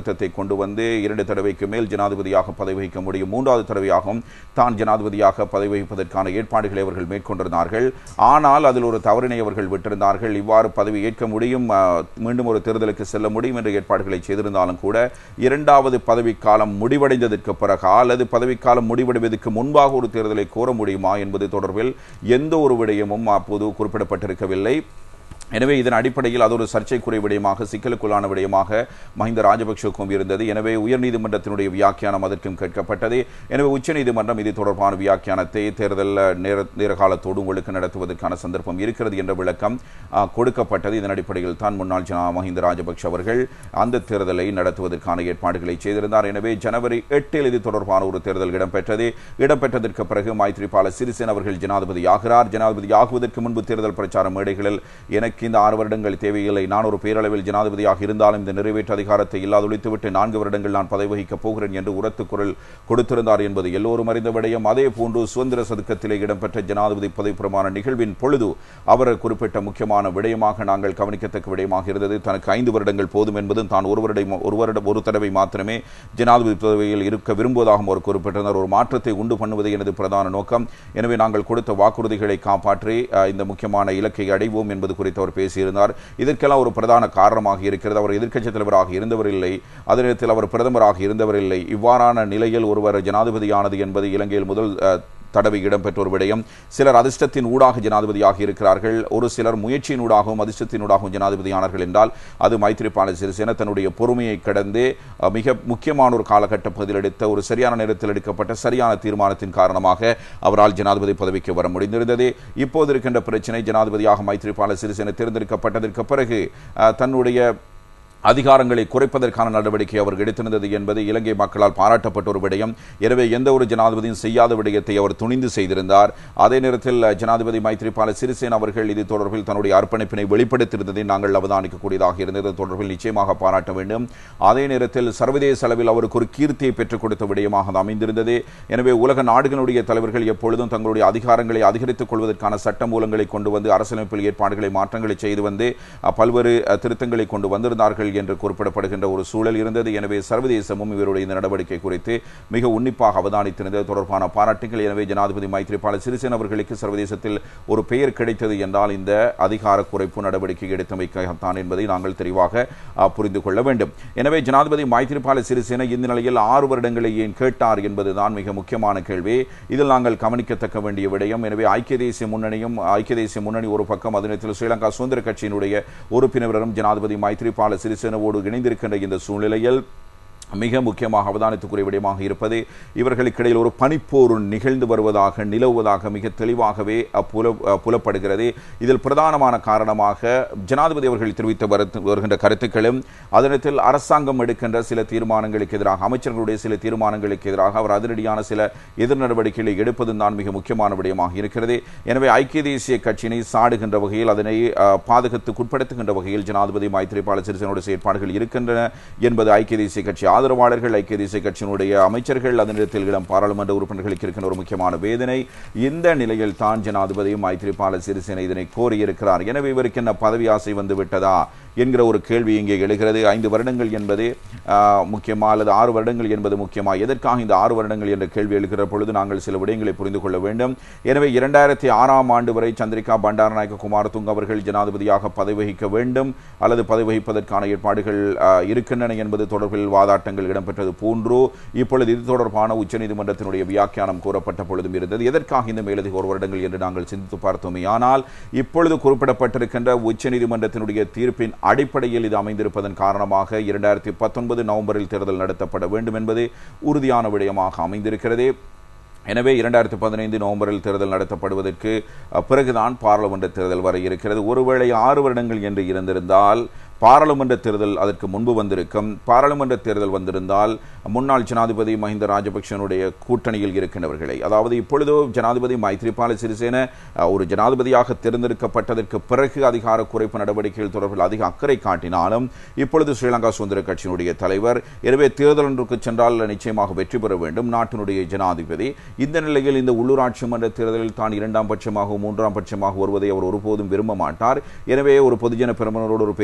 திருத்தத்தை கொண்டு வந்து இரண்டு தடவைக்கு மேல் ஜனாதிபதியாக பதவி வகிக்க முடியும் மூன்றாவது தடவையாகவும் தான் ஜனாதிபதியாக பதவி வகிப்பதற்கான ஏற்பாடுகளை அவர்கள் மேற்கொண்டிருந்தார்கள் ஆனால் அதில் ஒரு தவறினை அவர்கள் விட்டிருந்தார்கள் இவ்வாறு பதவி ஏற்க முடியும் அஹ், மீண்டும் ஒரு தேர்தலுக்கு செல்ல முடியும் என்ற ஏற்பாடுகளை செய்திருந்தாலும் கூட இரண்டாவது பதவிக்காலம் முடிவடைந்ததற்கு பிறகு அல்லது பதவிக்காலம் முடிவடைவதற்கு முன்பாக ஒரு தேர்தலை கோர முடியுமா என்பது தொடர்பில் எந்த ஒரு விடயமும் அப்போது குறிப்பிடப்பட்டிருக்கவில்லை எனவே இதன் அடிப்படையில் அது ஒரு சர்ச்சைக்குரிய விடயமாக சிக்கலுக்குள்ளான விடயமாக மஹிந்த ராஜபக்சவுக்கும் இருந்தது எனவே உயர்நீதிமன்றத்தினுடைய வியாக்கியானம் அதற்கும் கேட்கப்பட்டது எனவே உச்சநீதிமன்றம் இது தொடர்பான வியாக்கியானத்தை தேர்தல் நேர நேரகாலத்தோடு உங்களுக்கு நடத்துவதற்கான சந்தர்ப்பம் இருக்கிறது என்ற விளக்கம் ஆ, கொடுக்கப்பட்டது இதன் அடிப்படையில் தான் முன்னாள் ஜனா மஹிந்த ராஜபக்ஷ அவர்கள் அந்த தேர்தலை நடத்துவதற்கான ஏற்பாடுகளை செய்திருந்தார் எனவே ஜனவரி எட்டில் இது தொடர்பான ஒரு தேர்தல் இடம்பெற்றது இடம்பெற்றதற்கு பிறகு மைத்ரிபால சிறிசேன அவர்கள் ஜனாதிபதி ஆகிறார் ஜனாதிபதி ஆகுவதற்கு முன்பு தேர்தல் பிரச்சார மேடைகளில் எனக்கு இந்த ஆறு வருடங்கள் தேவையில்லை நான் ஒரு பேரளவில் ஜனாதிபதியாக இருந்தாலும் இந்த நிறைவேற்று அதிகாரத்தை இல்லாதொழித்துவிட்டு நான்கு வருடங்கள் நான் பதவி வகிக்கப் போகிறேன் என்று உரத்து குரல் கொடுத்திருந்தார் என்பது எல்லோரும் அறிந்த விடயம் அதே போன்று சுதந்திர சதுக்கத்திலே இடம்பெற்ற ஜனாதிபதி பதவி பிரமாண நிகழ்வின் பொழுது அவர் குறிப்பிட்ட முக்கியமான விடயமாக நாங்கள் கவனிக்கத்தக்க விடயமாக இருந்தது தனக்கு ஐந்து வருடங்கள் போதும் என்பதும் தான் ஒரு வருடம் ஒரு வருடம் ஒரு தடவை மாத்திரமே ஜனாதிபதி பதவியில் இருக்க விரும்புவதாகவும் அவர் குறிப்பிட்டிருந்தார் ஒரு மாற்றத்தை உண்டு பண்ணுவது எனது பிரதான நோக்கம் எனவே நாங்கள் கொடுத்த வாக்குறுதிகளை காப்பாற்றி அஹ், இந்த முக்கியமான இலக்கை அடைவோம் என்பது குறித்து அவர் பேசியிருந்தார் இதற்கெல்லாம் ஒரு பிரதான காரணமாக இருக்கிறது அவர் எதிர்க்கட்சித் தலைவராக இருந்தவர் இல்லை அதே நேரத்தில் அவர் பிரதமராக இருந்தவர் இல்லை இவ்வாறான நிலையில் ஒருவர் ஜனாதிபதியானது என்பது இலங்கையில் முதல் அஹ், தடவை இடம்பெற்ற ஒரு விடயம் சிலர் அதிர்ஷ்டத்தின் ஊடாக ஜனாதிபதியாக இருக்கிறார்கள் ஒரு சிலர் முயற்சியின் ஊடாகவும் அதிர்ஷ்டத்தின் ஊடாகவும் ஜனாதிபதியானார்கள் என்றால் அது மைத்ரிபால சிறிசேன தன்னுடைய பொறுமையை கடந்து அஹ், மிக முக்கியமான ஒரு காலகட்ட பகுதியில் எடுத்த ஒரு சரியான நேரத்தில் எடுக்கப்பட்ட சரியான தீர்மானத்தின் காரணமாக அவரால் ஜனாதிபதி பதவிக்கு வர முடிந்திருந்தது இப்போது இருக்கின்ற பிரச்சனை ஜனாதிபதியாக மைத்ரிபால சிறிசேன தேர்ந்தெடுக்கப்பட்டதற்கு பிறகு அஹ், தன்னுடைய அதிகாரங்களை குறைப்பதற்கான நடவடிக்கை அவர் எடுத்திருந்தது என்பது இலங்கை மக்களால் பாராட்டப்பட்ட ஒரு விடயம் எனவே எந்த ஒரு ஜனாதிபதியும் செய்யாத விடயத்தை அவர் துணிந்து செய்திருந்தார் அதே நேரத்தில் ஜனாதிபதி மைத்ரிபால சிறிசேன அவர்கள் இது தொடர்பில் தன்னுடைய அர்ப்பணிப்பினை வெளிப்படுத்தியிருந்ததை நாங்கள் அவதானிக்கக்கூடியதாக இருந்தது அது தொடர்பில் நிச்சயமாக பாராட்ட வேண்டும் அதே நேரத்தில் சர்வதேச அளவில் அவருக்கு ஒரு கீர்த்தியை பெற்றுக் கொடுத்த விடயமாக அது அமைந்திருந்தது எனவே உலக நாடுகளுடைய தலைவர்கள் எப்பொழுதும் தங்களுடைய அதிகாரங்களை அதிகரித்துக் கொள்வதற்கான சட்ட மூலங்களை கொண்டு வந்து அரசியலமைப்பில் ஏற்பாடுகளை மாற்றங்களை செய்து வந்து அஹ், பல்வேறு அஹ், திருத்தங்களை கொண்டு வந்திருந்தார்கள் என்று குறிப்பிடப்படுகின்ற ஒரு சூழல் இருந்தது எனவே சர்வதேசமும் இவருடைய இந்த நடவடிக்கை குறித்து மிக உன்னிப்பாக அவதானித்திருந்தது தொடர்பான பாராட்டுகள் எனவே ஜனாதிபதி மைத்ரிபால சிறிசேன அவர்களுக்கு சர்வதேசத்தில் ஒரு பெயர் கிடைத்தது என்றால் இந்த அதிகார குறைப்பு நடவடிக்கை எடுத்தமைக்காகத்தான் என்பதை நாங்கள் தெளிவாக அஹ், புரிந்து கொள்ள வேண்டும் எனவே ஜனாதிபதி மைத்ரிபால சிறிசேன இந்த நிலையில் ஆறு வருடங்களை ஏன் கேட்டார் என்பதுதான் மிக முக்கியமான கேள்வி இதில் நாங்கள் கவனிக்கத்தக்க வேண்டிய விடயம் எனவே ஐக்கிய தேசிய முன்னணியும் ஐக்கிய தேசிய முன்னணி ஒரு பக்கம் அதே நேரத்தில் ஸ்ரீலங்கா சுதந்திர கட்சியினுடைய உறுப்பினரும் ஜனாதிபதி மைத்ரிபால சிறிசேனவோடு இணைந்திருக்கின்ற இந்த சூழ்நிலையில் மிக முக்கியமாக அவதானித்துக்குரிய விடயமாக இருப்பது இவர்களுக்கிடையில் ஒரு பனிப்போர் நிகழ்ந்து வருவதாக நிலவுவதாக மிக தெளிவாகவே புல புலப்படுகிறது இதில் பிரதானமான காரணமாக ஜனாதிபதி அவர்கள் தெரிவித்து வரு- வருகின்ற கருத்துக்களும் அதனத்தில் அரசாங்கம் எடுக்கின்ற சில தீர்மானங்களுக்கு எதிராக அமைச்சர்களுடைய சில தீர்மானங்களுக்கு எதிராக அவர் அதிரடியான சில எதிர் நடவடிக்கைகளை எடுப்பதும் தான் மிக முக்கியமான விடயமாக இருக்கிறது எனவே ஐக்கிய தேசிய கட்சியினை சாடுகின்ற வகையில் அதனை அஹ், பாதுகாத்துக்குட்படுத்துகின்ற வகையில் ஜனாதிபதி மைத்ரிபால சிறிசேனுடைய செயற்பாடுகள் இருக்கின்றன என்பது ஐக்கிய தேசிய கட்சி ஆதரவாளர்கள் ஐக்கிய தேசிய கட்சியினுடைய அமைச்சர்கள் அதனிடத்தில் இடம் பாராளுமன்ற உறுப்பினர்களுக்கு இருக்கின்ற ஒரு முக்கியமான வேதனை இந்த நிலையில் தான் ஜனாதிபதி மைத்ரிபால சிறிசேன இதனை கோரியிருக்கிறார் எனவே இவருக்கு என்ன பதவி ஆசை வந்து விட்டதா என்கிற ஒரு கேள்வி இங்கே எழுகிறது ஐந்து வருடங்கள் என்பது ஆஹ், முக்கியமா அல்லது ஆறு வருடங்கள் என்பது முக்கியமா எதற்காக இந்த ஆறு வருடங்கள் என்ற கேள்வி எழுகிற பொழுது நாங்கள் சில விடயங்களை புரிந்து கொள்ள வேண்டும் எனவே இரண்டாயிரத்தி ஆறாம் ஆண்டு வரை சந்திரிகா பண்டாரநாயக்க குமாரதுங்க அவர்கள் ஜனாதிபதியாக பதவி வகிக்க வேண்டும் அல்லது பதவி வகிப்பதற்கான ஏற்பாடுகள் ஆஹ், இருக்கின்றன என்பது தொடர்பில் வாதாட்டங்கள் இடம்பெற்றது போன்றோ இப்பொழுது இது தொடர்பான உச்சநீதிமன்றத்தினுடைய வியாக்கியானம் கூறப்பட்ட பொழுதும் இருந்தது எதற்காக இந்த மேலதிக ஒரு வருடங்கள் என்று நாங்கள் சிந்தித்து பார்த்தோமே ஆனால் இப்பொழுது குறிப்பிடப்பட்டிருக்கின்ற உச்சநீதிமன்றத்தினுடைய தீர்ப்பின் அடிப்படையில் இது அமைந்திருப்பதன் காரணமாக இரண்டாயிரத்தி பத்தொன்பது நவம்பரில் தேர்தல் நடத்தப்பட வேண்டும் என்பது உறுதியான விடயமாக அமைந்திருக்கிறது எனவே இரண்டாயிரத்தி பதினைந்து நவம்பரில் தேர்தல் நடத்தப்படுவதற்கு அஹ், பிறகுதான் பாராளுமன்ற தேர்தல் வர இருக்கிறது ஒருவேளை ஆறு வருடங்கள் என்று இருந்திருந்தால் பாராளுமன்ற தேர்தல் அதற்கு முன்பு வந்திருக்கும் பாராளுமன்ற தேர்தல் வந்திருந்தால் முன்னாள் ஜனாதிபதி மஹிந்த ராஜபக்சனுடைய கூட்டணியில் இருக்கின்றவர்களை அதாவது இப்பொழுதோ ஜனாதிபதி மைத்ரிபால சிறிசேன அஹ், ஒரு ஜனாதிபதியாக தேர்ந்தெடுக்கப்பட்டதற்கு பிறகு அதிகார குறைப்பு நடவடிக்கைகள் தொடர்பில் அதிக அக்கறை காட்டினாலும் இப்பொழுது ஸ்ரீலங்கா சுதந்திர கட்சியினுடைய தலைவர் எனவே தேர்தல் ஒன்றுக்கு சென்றால் நிச்சயமாக வெற்றி பெற வேண்டும் நாட்டினுடைய ஜனாதிபதி இந்த நிலையில் இந்த உள்ளூராட்சி மன்ற தேர்தலில் தான் இரண்டாம் பட்சமாக மூன்றாம் பட்சமாக வருவதை அவர் ஒருபோதும் விரும்ப மாட்டார் எனவே ஒரு பொதுஜன பெருமனரோடு ஒரு பேச்சுவார்த்தை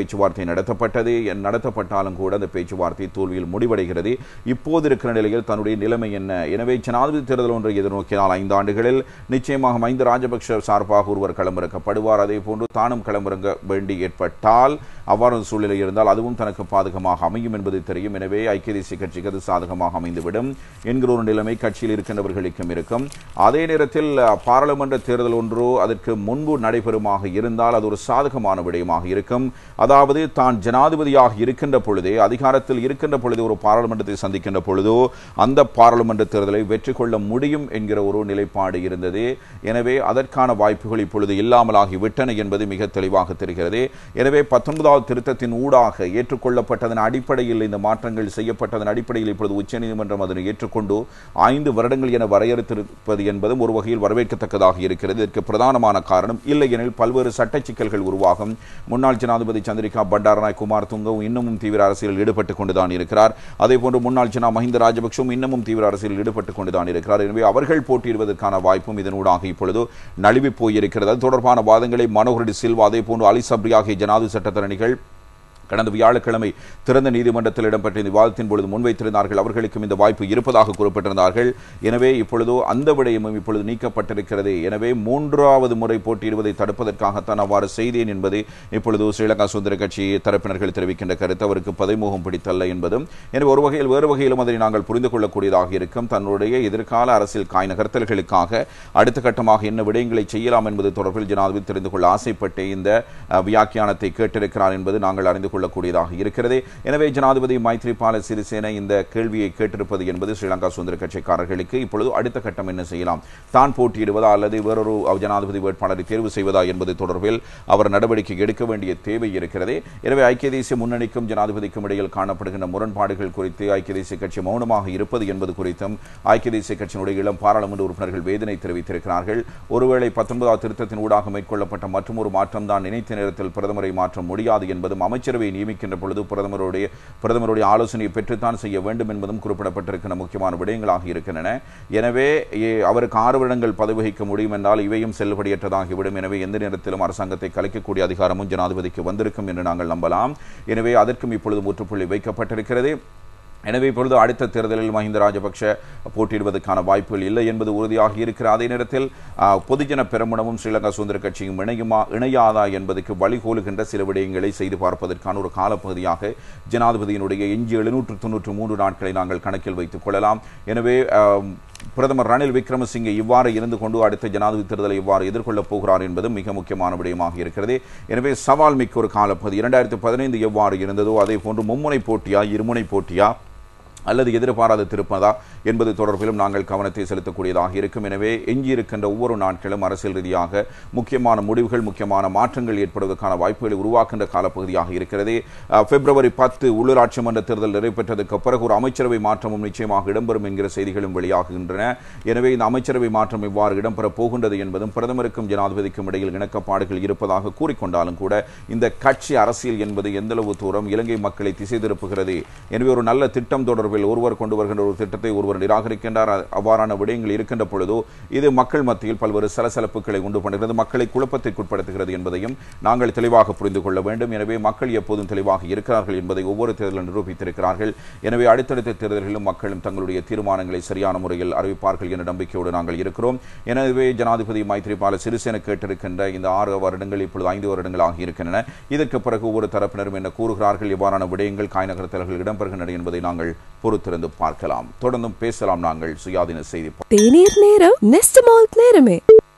பேச்சுவார்த்தை நடத்தப்பட்டது நடத்தப்பட்டாலும் கூட அந்த பேச்சுவார்த்தை தோல்வியில் முடிவடைகிறது இப்போது இருக்கிற நிலையில் தன்னுடைய நிலைமை என்ன எனவே ஜனாதிபதி தேர்தல் ஒன்றை எதிர்நோக்கினால் ஐந்து ஆண்டுகளில் நிச்சயமாக மஹிந்த ராஜபக்ஷ சார்பாக ஒருவர் களமிறக்கப்படுவார் அதே போன்று தானும் களமிறங்க வேண்டி ஏற்பட்டால் அவ்வாறு சூழ்நிலை இருந்தால் அதுவும் தனக்கு பாதகமாக அமையும் என்பது தெரியும் எனவே ஐக்கிய தேசிய கட்சிக்கு அது சாதகமாக அமைந்துவிடும் என்கிற ஒரு நிலைமை கட்சியில் இருக்கின்றவர்களுக்கும் இருக்கும் அதே நேரத்தில் அஹ், பாராளுமன்ற தேர்தல் ஒன்றோ அதற்கு முன்பு நடைபெறுமாக இருந்தால் அது ஒரு சாதகமான விடயமாக இருக்கும் அதாவது தான் ஜனாதிபதியாக இருக்கின்ற பொழுதே அதிகாரத்தில் இருக்கின்ற பொழுது ஒரு பாராளுமன்றத்தை சந்திக்கின்ற பொழுதோ அந்த பாராளுமன்ற தேர்தலை வெற்றி கொள்ள முடியும் என்கிற ஒரு நிலைப்பாடு இருந்தது எனவே அதற்கான வாய்ப்புகள் இப்பொழுது இல்லாமலாகி விட்டன என்பது மிக தெளிவாக தெரிகிறது எனவே பத்தொன்பதாவது திருத்தத்தின் ஊடாக ஏற்றுக்கொள்ளப்பட்டதன் அடிப்படையில் இந்த மாற்றங்கள் செய்யப்பட்டதன் அடிப்படையில் இப்பொழுது உச்சநீதிமன்றம் அதனை ஏற்றுக்கொண்டு ஐந்து வருடங்கள் என வரையறுத்திருப்பது என்பதும் ஒரு வகையில் வரவேற்கத்தக்கதாக இருக்கிறது இதற்கு பிரதானமான காரணம் இல்லையெனில் பல்வேறு சட்ட சிக்கல்கள் உருவாகும் முன்னாள் ஜனாதிபதி சந்திரிகா பண்டாரநாயக் குமார் துங்கவும் இன்னமும் தீவிர அரசியலில் ஈடுபட்டுக் கொண்டுதான் இருக்கிறார் அதே போன்று முன்னாள் ஜனா மஹிந்த ராஜபக்ஷவும் இன்னமும் தீவிர அரசியலில் ஈடுபட்டுக் கொண்டுதான் இருக்கிறார் எனவே அவர்கள் போட்டியிடுவதற்கான வாய்ப்பும் இதனூடாக இப்பொழுது நழுவி போயிருக்கிறது அது தொடர்பான வாதங்களை மனோகரடி சில்வா அதே போன்று அலி சப்ரி ஆகிய ஜனாதிபதி சட்டத்தரணிகள் கடந்த வியாழக்கிழமை திறந்த நீதிமன்றத்தில் இடம்பெற்ற இந்த விவாதத்தின் பொழுது முன்வைத்திருந்தார்கள் அவர்களுக்கும் இந்த வாய்ப்பு இருப்பதாக குறிப்பிட்டிருந்தார்கள் எனவே இப்பொழுது அந்த விடயமும் இப்பொழுது நீக்கப்பட்டிருக்கிறது எனவே மூன்றாவது முறை போட்டியிடுவதை தடுப்பதற்காகத்தான் அவ்வாறு செய்தேன் என்பது இப்பொழுது ஸ்ரீலங்கா சுதந்திர கட்சி தரப்பினர்கள் தெரிவிக்கின்ற கருத்து அவருக்கு பதைமுகம் பிடித்தல்ல என்பதும் எனவே ஒரு வகையில் வேறு வகையிலும் அதனை நாங்கள் புரிந்து கொள்ளக்கூடியதாக இருக்கும் தன்னுடைய எதிர்கால அரசியல் காய் நகர்த்தல்களுக்காக அடுத்த கட்டமாக என்ன விடயங்களை செய்யலாம் என்பது தொடர்பில் ஜனாதிபதி தெரிந்து கொள்ள ஆசைப்பட்டு இந்த அஹ், வியாக்கியானத்தை கேட்டிருக்கிறார் என்பது நாங்கள் அறிந்து கொள்ளக்கூடியதாக இருக்கிறது எனவே ஜனாதிபதி மைத்ரிபால சிறிசேன இந்த கேள்வியை கேட்டிருப்பது என்பது ஸ்ரீலங்கா சுதந்திர கட்சிக்காரர்களுக்கு இப்பொழுது அடுத்த கட்டம் என்ன செய்யலாம் தான் போட்டியிடுவதா அல்லது வேறொரு ஜனாதிபதி வேட்பாளரை தேர்வு செய்வதா என்பது தொடர்பில் அவர் நடவடிக்கை எடுக்க வேண்டிய தேவை இருக்கிறது எனவே ஐக்கிய தேசிய முன்னணிக்கும் ஜனாதிபதிக்கும் இடையில் காணப்படுகின்ற முரண்பாடுகள் குறித்து ஐக்கிய தேசிய கட்சி மௌனமாக இருப்பது என்பது குறித்தும் ஐக்கிய தேசிய கட்சியினுடைய இளம் பாராளுமன்ற உறுப்பினர்கள் வேதனை தெரிவித்திருக்கிறார்கள் ஒருவேளை பத்தொன்பதாவது திருத்தத்தின் ஊடாக மேற்கொள்ளப்பட்ட மற்றொரு மாற்றம் தான் நினைத்த நேரத்தில் பிரதமரை மாற்ற முடியாது என்பதும் அமைச்சரவை நியமிக்கின்ற பொழுது பிரதமருடைய பிரதமருடைய ஆலோசனையை பெற்றுத்தான் செய்ய வேண்டும் என்பதும் குறிப்பிடப்பட்டிருக்கின்ற முக்கியமான விடயங்களாக இருக்கின்றன எனவே ஏ- அவருக்கு ஆறு வருடங்கள் பதவி வகிக்க முடியும் என்றால் இவையும் செல்லுபடியற்றதாகிவிடும் எனவே எந்த நேரத்திலும் அரசாங்கத்தை கலைக்கக்கூடிய அதிகாரமும் ஜனாதிபதிக்கு வந்திருக்கும் என்று நாங்கள் நம்பலாம் எனவே அதற்கும் இப்பொழுது முற்றுப்புள்ளி வைக்கப்பட்டிருக்கிறது எனவே இப்பொழுது அடுத்த தேர்தலில் மஹிந்த ராஜபக்ஷ போட்டியிடுவதற்கான வாய்ப்புகள் இல்லை என்பது உறுதியாக இருக்கிற அதே நேரத்தில் ஆ, பொதுஜன பெருமுனவும் ஸ்ரீலங்கா சுதந்திர கட்சியும் இணையுமா இணையாதா என்பதற்கு வழிகோலுகின்ற சில விடயங்களை செய்து பார்ப்பதற்கான ஒரு காலப்பகுதியாக ஜனாதிபதியினுடைய எஞ்சி எழுநூற்று தொன்னூற்று மூன்று நாட்களை நாங்கள் கணக்கில் வைத்துக் கொள்ளலாம் எனவே ஆம், பிரதமர் ரணில் விக்ரமசிங்கே இவ்வாறு இருந்து கொண்டு அடுத்த ஜனாதிபதி தேர்தலை இவ்வாறு எதிர்கொள்ளப் போகிறார் என்பது மிக முக்கியமான விடயமாக இருக்கிறது எனவே சவால் மிக்க ஒரு காலப்பகுதி இரண்டாயிரத்தி பதினைந்து எவ்வாறு இருந்ததோ அதே போன்று மும்முனை போட்டியா இருமுனை போட்டியா அல்லது எதிர்பாராத திருப்பதா என்பது தொடர்பிலும் நாங்கள் கவனத்தை செலுத்தக்கூடியதாக இருக்கும் எனவே எஞ்சியிருக்கின்ற ஒவ்வொரு நாட்களும் அரசியல் ரீதியாக முக்கியமான முடிவுகள் முக்கியமான மாற்றங்கள் ஏற்படுவதற்கான வாய்ப்புகளை உருவாக்கின்ற காலப்பகுதியாக இருக்கிறது அஹ், பிப்ரவரி பத்து உள்ளூராட்சி மன்ற தேர்தல் நிறைவேற்றதுக்கு பிறகு ஒரு அமைச்சரவை மாற்றமும் நிச்சயமாக இடம்பெறும் என்கிற செய்திகளும் வெளியாகின்றன எனவே இந்த அமைச்சரவை மாற்றம் இவ்வாறு இடம்பெறப் போகின்றது என்பதும் பிரதமருக்கும் ஜனாதிபதிக்கும் இடையில் இணக்கப்பாடுகள் இருப்பதாக கூறிக்கொண்டாலும் கூட இந்த கட்சி அரசியல் என்பது எந்தளவு தூரம் இலங்கை மக்களை திசை திருப்புகிறது எனவே ஒரு நல்ல திட்டம் தொடர்பில் ஒருவர் கொண்டு வருகின்ற ஒரு திட்டத்தை ஒருவர் நிராகரிக்கின்றார் அ- அவ்வாறான விடயங்கள் இருக்கின்ற பொழுதோ இது மக்கள் மத்தியில் பல்வேறு சலசலப்புகளை உண்டு பண்ணுகிறது மக்களை குழப்பத்திற்குட்படுத்துகிறது என்பதையும் நாங்கள் தெளிவாக புரிந்து கொள்ள வேண்டும் எனவே மக்கள் எப்போதும் தெளிவாக இருக்கிறார்கள் என்பதை ஒவ்வொரு தேர்தலும் நிரூபித்திருக்கிறார்கள் எனவே அடுத்தடுத்த தேர்தல்களிலும் மக்களும் தங்களுடைய தீர்மானங்களை சரியான முறையில் அறிவிப்பார்கள் என்ற நம்பிக்கையோடு நாங்கள் இருக்கிறோம் எனவே ஜனாதிபதி மைத்ரிபால சிறிசேன கேட்டிருக்கின்ற இந்த ஆறு வருடங்கள் இப்பொழுது ஐந்து வருடங்கள் ஆகியிருக்கின்றன இதற்கு பிறகு ஒவ்வொரு தரப்பினரும் என்ன கூறுகிறார்கள் எவ்வாறான விடயங்கள் காய் நகர்த்தல்கள் இடம்பெறுகின்றன என்பதை நாங்கள் பொறுத்திருந்து பார்க்கலாம் தொடர்ந்தும் பேசலாம் நாங்கள் சுயாதீன செய்தி தேநீர் நேரம் நெஸ்ட் மால்ட் நேரமே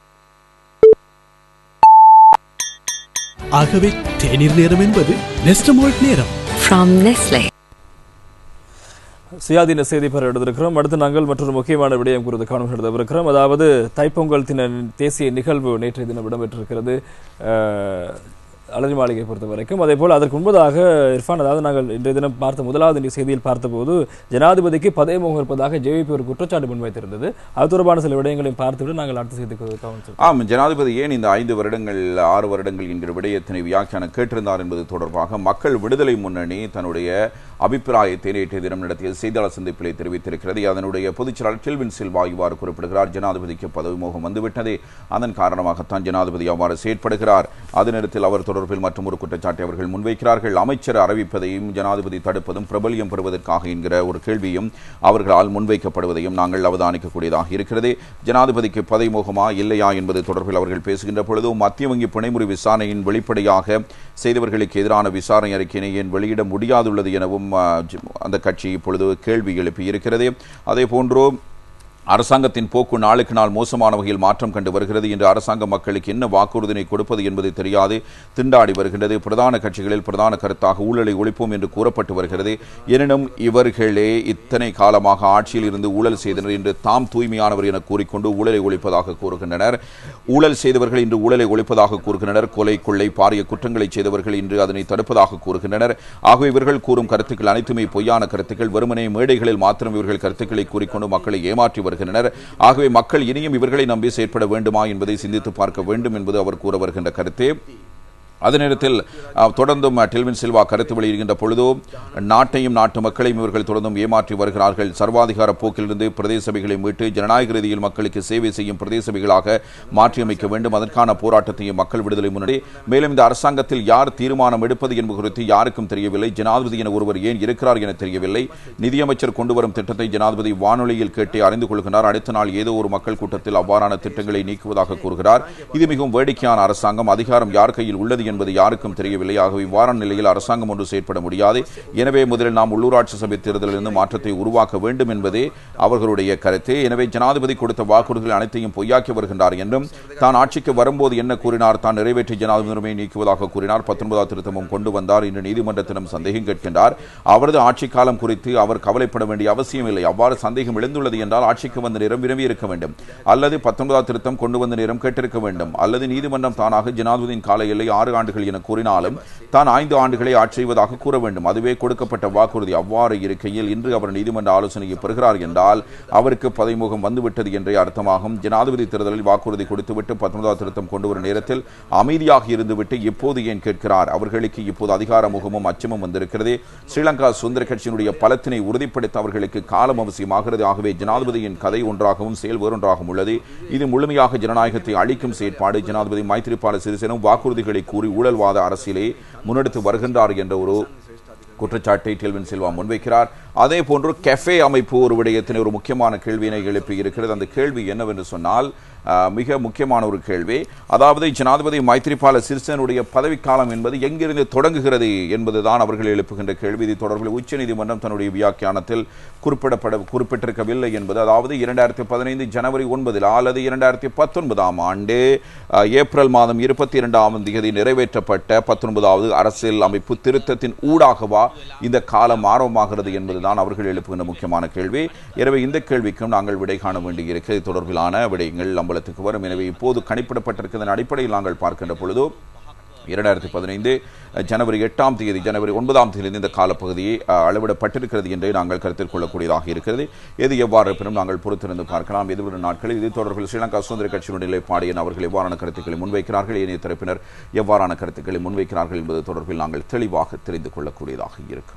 ஆகவே தேநீர் நேரம் என்பது நெஸ்டமால்ட் நேரம் from Nestle. சுயாதீன செய்தி பெற எடுத்திருக்கிறோம் அடுத்து நாங்கள் மற்றொரு முக்கியமான விடயம் குறித்து காணும் எடுத்திருக்கிறோம் அதாவது தைப்பொங்கல் தின தேசிய நிகழ்வு நேற்றைய தினம் இடம்பெற்றிருக்கிறது அஹ், அலரி மாளிகை பொறுத்த வரைக்கும் அதே போல் அதற்கு முன்பதாக இர்ஃபான் அதாவது நாங்கள் இன்றைய தினம் பார்த்த முதலாவது இந்த செய்தியில் பார்த்தபோது ஜனாதிபதிக்கு பதவிமுகம் இருப்பதாக ஜேவிபி ஒரு குற்றச்சாட்டு முன்வைத்திருந்தது அது தொடர்பான சில விடயங்களையும் பார்த்துவிட்டு நாங்கள் அடுத்த செய்திக்கு கவனிச்சோம் ஆம் ஜனாதிபதி ஏன் இந்த ஐந்து வருடங்கள் ஆறு வருடங்கள் என்கிற விடயத்தினை வியாக்கியானம் கேட்டிருந்தார் என்பது தொடர்பாக மக்கள் விடுதலை முன்னணி தன்னுடைய அபிப்பிராயத்தை நேற்றைய தினம் நடத்திய செய்தியாளர் சந்திப்பிலே தெரிவித்திருக்கிறது அதனுடைய பொதுச் செயலாளர் கெல்வின் சில்வா இவ்வாறு குறிப்பிடுகிறார் ஜனாதிபதிக்கு பதவி மோகம் வந்துவிட்டது அதன் காரணமாகத்தான் ஜனாதிபதி அவ்வாறு செயற்படுகிறார் அதே நேரத்தில் அவர் தொடர்பில் மற்றும் ஒரு குற்றச்சாட்டை அவர்கள் முன்வைக்கிறார்கள் அமைச்சர் அறிவிப்பதையும் ஜனாதிபதி தடுப்பதும் பிரபல்யம் பெறுவதற்காக என்கிற ஒரு கேள்வியும் அவர்களால் முன்வைக்கப்படுவதையும் நாங்கள் அவதானிக்கக்கூடியதாக இருக்கிறது ஜனாதிபதிக்கு பதவி மோகமா இல்லையா என்பது தொடர்பில் அவர்கள் பேசுகின்ற பொழுது மத்திய வங்கி பிணைமுறை விசாரணையின் வெளிப்படையாக செய்தவர்களுக்கு எதிரான விசாரணை அறிக்கையினை ஏன் வெளியிட முடியாதுள்ளது எனவும் ஆ, ஜ- அந்த கட்சி இப்பொழுது கேள்வி எழுப்பியிருக்கிறது அதே போன்று அரசாங்கத்தின் போக்கு நாளுக்கு நாள் மோசமான வகையில் மாற்றம் கண்டு வருகிறது என்று அரசாங்க மக்களுக்கு என்ன வாக்குறுதினை கொடுப்பது என்பது தெரியாது திண்டாடி வருகின்றது பிரதான கட்சிகளில் பிரதான கருத்தாக ஊழலை ஒழிப்போம் என்று கூறப்பட்டு வருகிறது எனினும் இவர்களே இத்தனை காலமாக ஆட்சியில் இருந்து ஊழல் செய்தனர் என்று தாம் தூய்மையானவர் என கூறிக்கொண்டு ஊழலை ஒழிப்பதாக கூறுகின்றனர் ஊழல் செய்தவர்கள் இன்று ஊழலை ஒழிப்பதாக கூறுகின்றனர் கொலை கொள்ளை பாரிய குற்றங்களை செய்தவர்கள் இன்று அதனை தடுப்பதாக கூறுகின்றனர் ஆகவே இவர்கள் கூறும் கருத்துக்கள் அனைத்துமே பொய்யான கருத்துக்கள் வெறுமனே மேடைகளில் மாத்திரம் இவர்கள் கருத்துக்களை கூறிக்கொண்டு மக்களை ஏமாற்றி வருகின்றனர் ஆகவே மக்கள் இனியும் இவர்களை நம்பி செயற்பட வேண்டுமா என்பதை சிந்தித்து பார்க்க வேண்டும் என்பது அவர் கூற வருகின்ற கருத்தே அதே நேரத்தில் அஹ், தொடர்ந்தும் அஹ், டெல்வின் சில்வா கருத்து வெளியிடுகின்ற பொழுதோ நாட்டையும் நாட்டு மக்களையும் இவர்கள் தொடர்ந்தும் ஏமாற்றி வருகிறார்கள் சர்வாதிகார போக்கிலிருந்து பிரதேச சபைகளை மீட்டு ஜனநாயக ரீதியில் மக்களுக்கு சேவை செய்யும் பிரதேச சபைகளாக மாற்றியமைக்க வேண்டும் அதற்கான போராட்டத்தையும் மக்கள் விடுதலை முன்னணி மேலும் இந்த அரசாங்கத்தில் யார் தீர்மானம் எடுப்பது என்பது குறித்து யாருக்கும் தெரியவில்லை ஜனாதிபதி என ஒருவர் ஏன் இருக்கிறார் என தெரியவில்லை நிதியமைச்சர் கொண்டு வரும் திட்டத்தை ஜனாதிபதி வானொலியில் கேட்டு அறிந்து கொள்கிறார் அடுத்த நாள் ஏதோ ஒரு மக்கள் கூட்டத்தில் அவ்வாறான திட்டங்களை நீக்குவதாக கூறுகிறார் இது மிகவும் வேடிக்கையான அரசாங்கம் அதிகாரம் யார் கையில் உள்ளது என்பது யாருக்கும் தெரியவில்லை ஆகவே இவ்வாறான நிலையில் அரசாங்கம் ஒன்று செயற்பட முடியாது எனவே முதலில் நாம் உள்ளூராட்சி சபை தேர்தலிலிருந்து மாற்றத்தை உருவாக்க வேண்டும் என்பதே அவர்களுடைய கருத்து எனவே ஜனாதிபதி கொடுத்த வாக்குறுதிகள் அனைத்தையும் பொய்யாக்கி வருகின்றார் என்றும் தான் ஆட்சிக்கு வரும்போது என்ன கூறினார் தான் நிறைவேற்றி ஜனாதிபதி உரிமையை நீக்குவதாக கூறினார் பத்தொன்பதாம் திருத்தமும் கொண்டு வந்தார் இன்று நீதிமன்றத்திடம் சந்தேகம் கேட்கின்றார் அவரது ஆட்சி காலம் குறித்து அவர் கவலைப்பட வேண்டிய அவசியம் இல்லை அவ்வாறு சந்தேகம் எழுந்துள்ளது என்றால் ஆட்சிக்கு வந்த நேரம் விரும்பி இருக்க வேண்டும் அல்லது பத்தொன்பதாம் திருத்தம் கொண்டு வந்த நேரம் கேட்டிருக்க வேண்டும் அல்லது நீதிமன்றம் தானாக ஜனாதிபதியின் கால எல்லை ஆறு ஆண்டுகள் என கூறினாலும் தான் ஐந்து ஆண்டுகளை ஆட்சி செய்வதாக கூற வேண்டும் அதுவே கொடுக்கப்பட்ட வாக்குறுதி அவ்வாறு இருக்கையில் இன்று அவர் நீதிமன்ற ஆலோசனையை பெறுகிறார் என்றால் அவருக்கு பதைமுகம் வந்துவிட்டது என்றே அர்த்தமாகும் ஜனாதிபதி தேர்தலில் வாக்குறுதி கொடுத்துவிட்டு பத்தொன்பதாம் திருத்தம் கொண்டு வரும் நேரத்தில் அமைதியாக இருந்துவிட்டு இப்போது ஏன் கேட்கிறார் அவர்களுக்கு இப்போது அதிகார முகமும் அச்சமும் வந்திருக்கிறது ஸ்ரீலங்கா சுதந்திர கட்சியினுடைய பலத்தினை உறுதிப்படுத்த அவர்களுக்கு காலம் அவசியமாகிறது ஆகவே ஜனாதிபதியின் கதை ஒன்றாகவும் செயல் வேறொன்றாகவும் உள்ளது இது முழுமையாக ஜனநாயகத்தை அழிக்கும் செயற்பாடு ஜனாதிபதி மைத்திரிபால சிறிசேனும் வாக்குறுதிகளை கூறி ஊழல்வாத அரசியலை முன்னெடுத்து வருகின்றார் என்ற ஒரு குற்றச்சாட்டை டெல்வின் சில்வா முன்வைக்கிறார் அதே போன்று கெஃபே அமைப்பு ஒரு விடயத்தினை ஒரு முக்கியமான கேள்வியினை எழுப்பி இருக்கிறது அந்த கேள்வி என்னவென்று சொன்னால் ஆஹ், மிக முக்கியமான ஒரு கேள்வி அதாவது ஜனாதிபதி மைத்ரிபால சிறிசேனுடைய பதவிக்காலம் என்பது எங்கிருந்து தொடங்குகிறது என்பதுதான் அவர்கள் எழுப்புகின்ற கேள்வி இது தொடர்பில் உச்சநீதிமன்றம் தன்னுடைய வியாக்கியானத்தில் குறிப்பிடப்பட குறிப்பிட்டிருக்கவில்லை என்பது அதாவது இரண்டாயிரத்தி பதினைந்து ஜனவரி ஒன்பதில் அல்லது இரண்டாயிரத்தி பத்தொன்பதாம் ஆண்டு ஆஹ், ஏப்ரல் மாதம் இருபத்தி இரண்டாம் தேதி நிறைவேற்றப்பட்ட பத்தொன்பதாவது அரசியல் அமைப்பு திருத்தத்தின் ஊடாகவா இந்த காலம் ஆரம்பமாகிறது என்பதுதான் அவர்கள் எழுப்புகின்ற முக்கியமான கேள்வி எனவே இந்த கேள்விக்கும் நாங்கள் விடை காண வேண்டியிருக்கிறது இது தொடர்பிலான விடயங்கள் அம்பலத்துக்கு வரும் எனவே இப்போது கணிப்பிடப்பட்டிருக்கிறதன் அடிப்படையில் நாங்கள் பார்க்கின்ற பொழுது இரண்டாயிரத்தி பதினைந்து ஜனவரி எட்டாம் தேதி ஜனவரி ஒன்பதாம் தேதி இந்த காலப்பகுதியை அஹ், அளவிடப்பட்டிருக்கிறது என்றே நாங்கள் கருத்தில் கொள்ளக்கூடியதாக இருக்கிறது எது எவ்வாறு இருப்பினும் நாங்கள் பொறுத்திருந்து பார்க்கலாம் எதிர்வரும் நாட்களில் இது தொடர்பில் ஸ்ரீலங்கா சுதந்திர கட்சியினுடைய நிலைப்பாடு என அவர்கள் எவ்வாறான கருத்துக்களை முன்வைக்கிறார்கள் ஏனைய தரப்பினர் எவ்வாறான கருத்துக்களை முன்வைக்கிறார்கள் என்பது தொடர்பில் நாங்கள் தெளிவாக தெரிந்து கொள்ளக்கூடியதாக இருக்கும்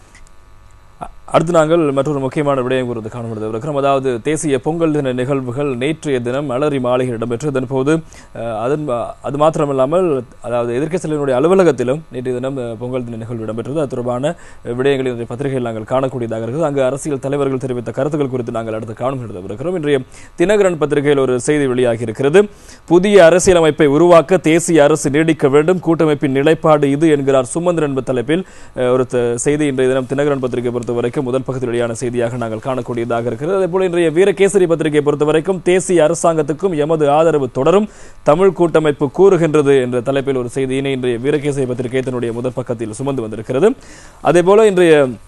அடுத்து நாங்கள் மற்றொரு முக்கியமான விடயம் குறித்து காணப்படுது இருக்கிறோம் அதாவது தேசிய பொங்கல் தின நிகழ்வுகள் நேற்றைய தினம் அலரி மாளிகையில் இடம்பெற்று இதன் போது அஹ், அதன் அது மாத்திரமில்லாமல் அதாவது எதிர்க்கட்சிகளினுடைய அலுவலகத்திலும் நேற்றைய தினம் அஹ், பொங்கல் தின நிகழ்வு இடம்பெற்றது அது தொடர்பான அஹ், விடயங்களை இன்றைய பத்திரிகையில் நாங்கள் காணக்கூடியதாக இருக்குது அங்கு அரசியல் தலைவர்கள் தெரிவித்த கருத்துக்கள் குறித்து நாங்கள் அடுத்து காணும் இருக்கிறோம் இன்றைய தினகரன் பத்திரிகையில் ஒரு செய்தி வெளியாகி இருக்கிறது புதிய அரசியலமைப்பை உருவாக்க தேசிய அரசு நீடிக்க வேண்டும் கூட்டமைப்பின் நிலைப்பாடு இது என்கிறார் சுமந்திரன் என்ப தலைப்பில் அஹ், ஒரு த- செய்தி இன்றைய தினம் தினகரன் பத்திரிகை பொறுத்த வரைக்கும் முதல் பக்கத்தில் வெளியான செய்தியாக நாங்கள் காணக்கூடியதாக இருக்கிறது அதேபோல இன்றைய வீரகேசரி பத்திரிகை பொறுத்த வரைக்கும் தேசிய அரசாங்கத்துக்கும் எமது ஆதரவு தொடரும் தமிழ் கூட்டமைப்பு கூறுகின்றது என்ற தலைப்பில் ஒரு செய்தியினை இன்றைய வீரகேசரி பத்திரிகை தன்னுடைய முதல் பக்கத்தில் சுமந்து வந்திருக்கிறது அதேபோல இன்றைய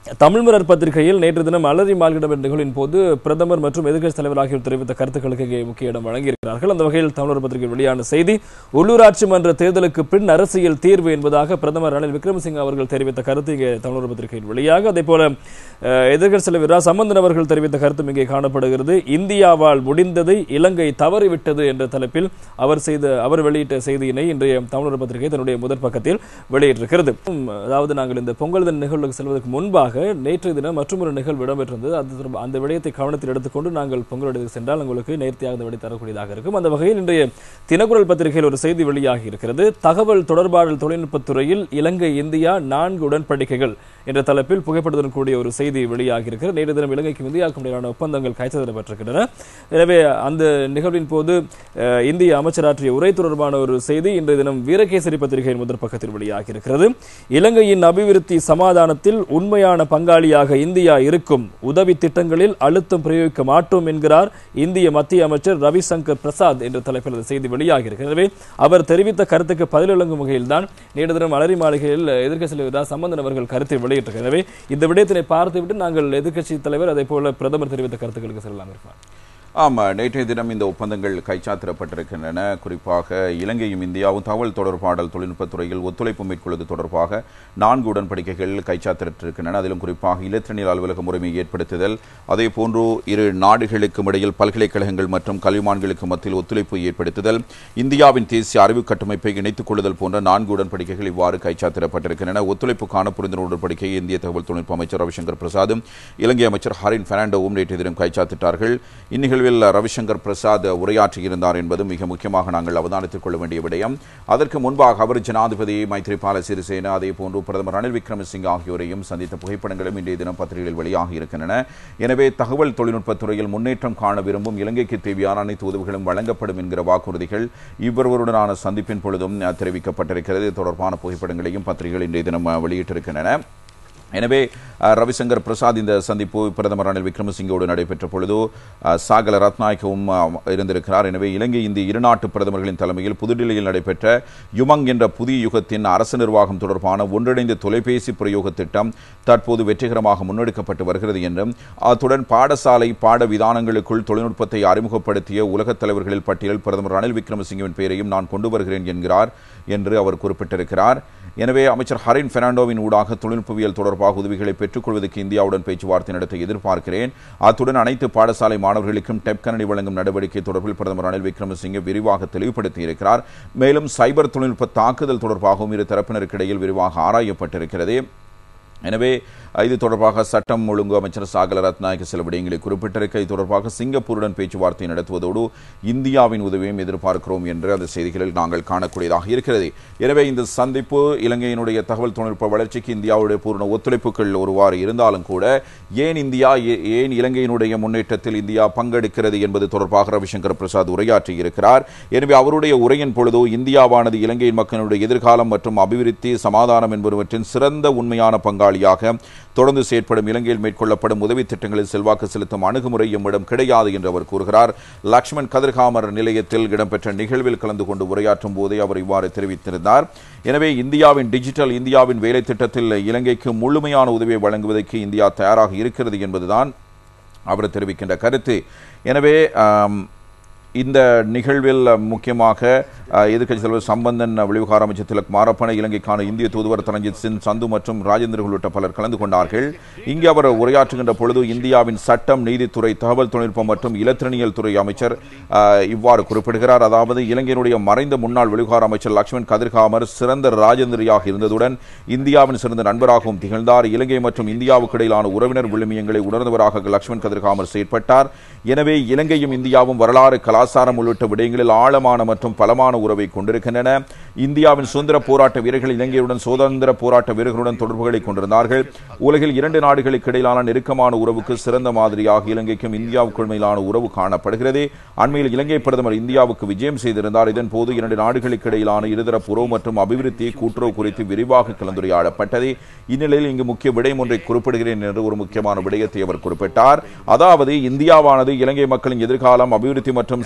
தமிழ் மலர் பத்திரிகையில் நேற்று தினம் அலரி மால்கிடம் என்ற நிகழ்வின் போது பிரதமர் மற்றும் எதிர்க்கட்சி தலைவர் ஆகியோர் தெரிவித்த கருத்துக்களுக்கு இங்கே முக்கிய இடம் வழங்கியிருக்கிறார்கள் அந்த வகையில் தமிழர் பத்திரிகையில் வெளியான செய்தி உள்ளூராட்சி மன்ற தேர்தலுக்கு பின் அரசியல் தீர்வு என்பதாக பிரதமர் ரணில் விக்ரமசிங்க அவர்கள் தெரிவித்த கருத்து இங்கே தமிழர் பத்திரிகையில் வெளியாக அதே போல அஹ், எதிர்க்கட்சி தலைவர் இரா சம்பந்தன் அவர்கள் தெரிவித்த கருத்தும் இங்கே காணப்படுகிறது இந்தியாவால் முடிந்ததை இலங்கை தவறிவிட்டது என்ற தலைப்பில் அவர் செய்த அவர் வெளியிட்ட செய்தியினை இன்றைய தமிழர் பத்திரிகை தன்னுடைய முதற் பக்கத்தில் வெளியிட்டிருக்கிறது உம், அதாவது நாங்கள் இந்த பொங்கல் தின நிகழ்வுக்கு செல்வதற்கு முன்பாக நேற்றைய தினம் மற்றொரு நிகழ்வு இடம்பெற்றிருந்தது அது தொடர்பு- அந்த விடயத்தை கவனத்தில் எடுத்துக்கொண்டு நாங்கள் பொங்கல் இடத்துக்கு சென்றால் உங்களுக்கு நேர்த்தியாக அந்த விடை தரக்கூடியதாக இருக்கும் அந்த வகையில் இன்றைய தினக்குரல் பத்திரிகையில் ஒரு செய்தி வெளியாகி இருக்கிறது தகவல் தொடர்பாடல் தொழில்நுட்பத் துறையில் இலங்கை இந்தியா நான்கு உடன்படிக்கைகள் என்ற தலைப்பில் புகைப்படத்துடன் கூடிய ஒரு செய்தி வெளியாகி இருக்கிறது நேற்று தினம் இலங்கைக்கும் இந்தியாவுக்கும் இடையிலான ஒப்பந்தங்கள் கைச்செல்லப்பட்டிருக்கின்றன எனவே அந்த நிகழ்வின் போது அஹ், இந்திய அமைச்சர் ஆற்றிய உரை தொடர்பான ஒரு செய்தி இன்றைய தினம் வீரகேசரி பத்திரிகையின் முதற் பக்கத்தில் வெளியாகி இருக்கிறது இலங்கையின் அபிவிருத்தி சமாதானத்தில் உண்மையான பங்காளியாக இந்தியா இருக்கும் உதவி திட்டங்களில் அழுத்தம் பிரயோகிக்க மாட்டோம் என்கிறார் இந்திய மத்திய அமைச்சர் ரவிசங்கர் பிரசாத் என்ற தலைப்பில் அந்த செய்தி வெளியாகி இருக்கிறது எனவே அவர் தெரிவித்த கருத்துக்கு பதில் வழங்கும் வகையில் தான் நேற்று தினம் அலரி மாளிகையில் எதிர்க்கட்சி தலைவர் சம்பந்தன் அவர்கள் கருத்தை வெளியிட்டிருக்கிறார் எனவே இந்த விடயத்தினை பார்த்துவிட்டு நாங்கள் எதிர்க்கட்சி தலைவர் அதே போல பிரதமர் தெரிவித்த கருத்துக்களுக்கு செல்லலாம் இருப்பார் ஆம் நேற்றைய தினம் இந்த ஒப்பந்தங்கள் கைச்சாத்திடப்பட்டிருக்கின்றன குறிப்பாக இலங்கையும் இந்தியாவும் தகவல் தொடர்பாடல் தொழில்நுட்பத் துறையில் ஒத்துழைப்பு மேற்கொள்வது தொடர்பாக நான்கு உடன்படிக்கைகள் கைச்சாத்திட்டிருக்கின்றன அதிலும் குறிப்பாக இலத்திரனியல் அலுவலக முறைமையை ஏற்படுத்துதல் அதே போன்று இரு நாடுகளுக்கும் இடையில் பல்கலைக்கழகங்கள் மற்றும் கல்விமான்களுக்கு மத்தியில் ஒத்துழைப்பு ஏற்படுத்துதல் இந்தியாவின் தேசிய அறிவு கட்டமைப்பை இணைத்துக் கொள்ளுதல் போன்ற நான்கு உடன்படிக்கைகள் இவ்வாறு கைச்சாத்திடப்பட்டிருக்கின்றன ஒத்துழைப்புக்கான புரிந்துணர்வு உடன்படிக்கையை இந்திய தகவல் தொழில்நுட்ப அமைச்சர் ரவிசங்கர் பிரசாதும் இலங்கை அமைச்சர் ஹரின் பெர்னாண்டோவும் நேற்றைய தினம் கைச்சாத்திட்டார்கள் இந்நிகழ்வில் ரவிசங்கர் பிரசாத் உரையாற்றியிருந்தார் என்பது மிக முக்கியமாக நாங்கள் அவதானித்துக் கொள்ள வேண்டிய விடயம் அதற்கு முன்பாக அவர் ஜனாதிபதி மைத்ரிபால சிறிசேன அதே போன்று பிரதமர் ரணில் விக்ரமசிங்க ஆகியோரையும் சந்தித்த புகைப்படங்களும் இன்றைய தினம் பத்திரிகைகளில் வெளியாகி இருக்கின்றன எனவே தகவல் தொழில்நுட்பத் துறையில் முன்னேற்றம் காண விரும்பும் இலங்கைக்கு தேவையான அனைத்து உதவிகளும் வழங்கப்படும் என்கிற வாக்குறுதிகள் இவ்வொருவருடனான சந்திப்பின் பொழுதும் அஹ், தெரிவிக்கப்பட்டிருக்கிறது இது தொடர்பான புகைப்படங்களையும் பத்திரிகைகள் இன்றைய தினம் அஹ், வெளியிட்டிருக்கின்றன எனவே அஹ், ரவிசங்கர் பிரசாத் இந்த சந்திப்பு பிரதமர் ரணில் விக்ரமசிங்கோடு நடைபெற்ற பொழுது அஹ், சாகல ரத்நாயக்கவும் அஹ், இருந்திருக்கிறார் எனவே இலங்கை இந்திய இருநாட்டு பிரதமர்களின் தலைமையில் புதுடில்லியில் நடைபெற்ற யுமங் என்ற புதிய யுகத்தின் அரசு நிர்வாகம் தொடர்பான ஒன்றிணைந்த தொலைபேசி பிரயோக திட்டம் தற்போது வெற்றிகரமாக முன்னெடுக்கப்பட்டு வருகிறது என்றும் அத்துடன் பாடசாலை பாட விதானங்களுக்குள் தொழில்நுட்பத்தை அறிமுகப்படுத்திய உலகத் தலைவர்களில் பட்டியலில் பிரதமர் ரணில் விக்ரமசிங்கவின் பெயரையும் நான் கொண்டு வருகிறேன் என்கிறார் என்று அவர் குறிப்பிட்டிருக்கிறார் எனவே அமைச்சர் ஹரின் பெர்னாண்டோவின் ஊடாக தொழில்நுட்பவியல் தொடர்பாக உதவிகளை பெற்றுக்கொள்வதற்கு இந்தியாவுடன் பேச்சுவார்த்தை நடத்த எதிர்பார்க்கிறேன் அத்துடன் அனைத்து பாடசாலை மாணவர்களுக்கும் டெப் கணனி வழங்கும் நடவடிக்கை தொடர்பில் பிரதமர் ரணில் விக்ரமசிங்கே விரிவாக தெளிவுபடுத்தியிருக்கிறார் மேலும் சைபர் தொழில்நுட்ப தாக்குதல் தொடர்பாகவும் இரு தரப்பினருக்கு இடையில் விரிவாக ஆராயப்பட்டிருக்கிறது எனவே இது தொடர்பாக சட்டம் ஒழுங்கு அமைச்சர் சாகல ரத்நாயக்க சில விடயங்களை குறிப்பிட்டிருக்க இது தொடர்பாக சிங்கப்பூருடன் பேச்சுவார்த்தை நடத்துவதோடு இந்தியாவின் உதவியும் எதிர்பார்க்கிறோம் என்று அந்த செய்திகளில் நாங்கள் காணக்கூடியதாக இருக்கிறது எனவே இந்த சந்திப்பு இலங்கையினுடைய தகவல் தொழில்நுட்ப வளர்ச்சிக்கு இந்தியாவுடைய பூர்ண ஒத்துழைப்புகள் ஒருவாறு இருந்தாலும் கூட ஏன் இந்தியா ஏ- ஏன் இலங்கையினுடைய முன்னேற்றத்தில் இந்தியா பங்கெடுக்கிறது என்பது தொடர்பாக ரவிசங்கர் பிரசாத் உரையாற்றி இருக்கிறார் எனவே அவருடைய உரையின் பொழுது இந்தியாவானது இலங்கையின் மக்களுடைய எதிர்காலம் மற்றும் அபிவிருத்தி சமாதானம் என்பவற்றின் சிறந்த உண்மையான பங்காளியாக தொடர்ந்து செயற்படும் இலங்கையில் மேற்கொள்ளப்படும் உதவி திட்டங்களில் செல்வாக்கு செலுத்தும் அணுகுமுறை எம்மிடம் கிடையாது என்று அவர் கூறுகிறார் லக்ஷ்மண் கதிர்காமர் நிலையத்தில் இடம்பெற்ற நிகழ்வில் கலந்து கொண்டு உரையாற்றும் போதே அவர் இவ்வாறு தெரிவித்திருந்தார் எனவே இந்தியாவின் டிஜிட்டல் இந்தியாவின் வேலை திட்டத்தில் இலங்கைக்கு முழுமையான உதவியை வழங்குவதற்கு இந்தியா தயாராக இருக்கிறது என்பதுதான் அவர் தெரிவிக்கின்ற கருத்து எனவே ஆம், இந்த நிகழ்வில் முக்கியமாக அஹ், எதிர்க்கட்சித் தலைவர் சம்பந்தன் வெளிவிகார அமைச்சர் திலக் மாரப்பன இலங்கைக்கான இந்திய தூதுவர் தரஞ்சித் சிங் சந்து மற்றும் ராஜேந்திர உள்ளிட்ட பலர் கலந்து கொண்டார்கள் இங்கே அவர் உரையாற்றுகின்ற பொழுது இந்தியாவின் சட்டம் நீதித்துறை தகவல் தொழில்நுட்பம் மற்றும் இலத்திரனியல் துறை அமைச்சர் அஹ், இவ்வாறு குறிப்பிடுகிறார் அதாவது இலங்கையினுடைய மறைந்த முன்னாள் வெளிவிகார அமைச்சர் லக்ஷ்மண் கதிர்காமர் சிறந்த ராஜேந்திரியாக இருந்ததுடன் இந்தியாவின் சிறந்த நண்பராகவும் திகழ்ந்தார் இலங்கை மற்றும் இந்தியாவுக்கு இடையிலான உறவினர் விழுமியங்களை உணர்ந்தவராக லக்ஷ்மண் கதிர்காமர் செயற்பட்டார் எனவே இலங்கையும் இந்தியாவும் வரலாறு கலாச்சாரம் உள்ளிட்ட விடயங்களில் ஆழமான மற்றும் பலமான உறவை கொண்டிருக்கின்றன இந்தியாவின் சுதந்திர போராட்ட வீரர்கள் இலங்கையுடன் சுதந்திர போராட்ட வீரர்களுடன் தொடர்புகளை கொண்டிருந்தார்கள் உலகில் இரண்டு நாடுகளுக்கு இடையிலான நெருக்கமான உறவுக்கு சிறந்த மாதிரியாக இலங்கைக்கும் இந்தியாவுக்கும் இடையிலான உறவு காணப்படுகிறது அண்மையில் இலங்கை பிரதமர் இந்தியாவுக்கு விஜயம் செய்திருந்தார் இதன் போது இரண்டு நாடுகளுக்கு இடையிலான இருதரப்பு உறவு மற்றும் அபிவிருத்தி கூட்டுறவு குறித்து விரிவாக கலந்துரையாடப்பட்டது இந்நிலையில் இங்கு முக்கிய விடயம் ஒன்றை குறிப்பிடுகிறேன் என்று ஒரு முக்கியமான விடயத்தை அவர் குறிப்பிட்டார் அதாவது இந்தியாவானது இலங்கை மக்களின் எதிர்காலம் அபிவிருத்தி மற்றும்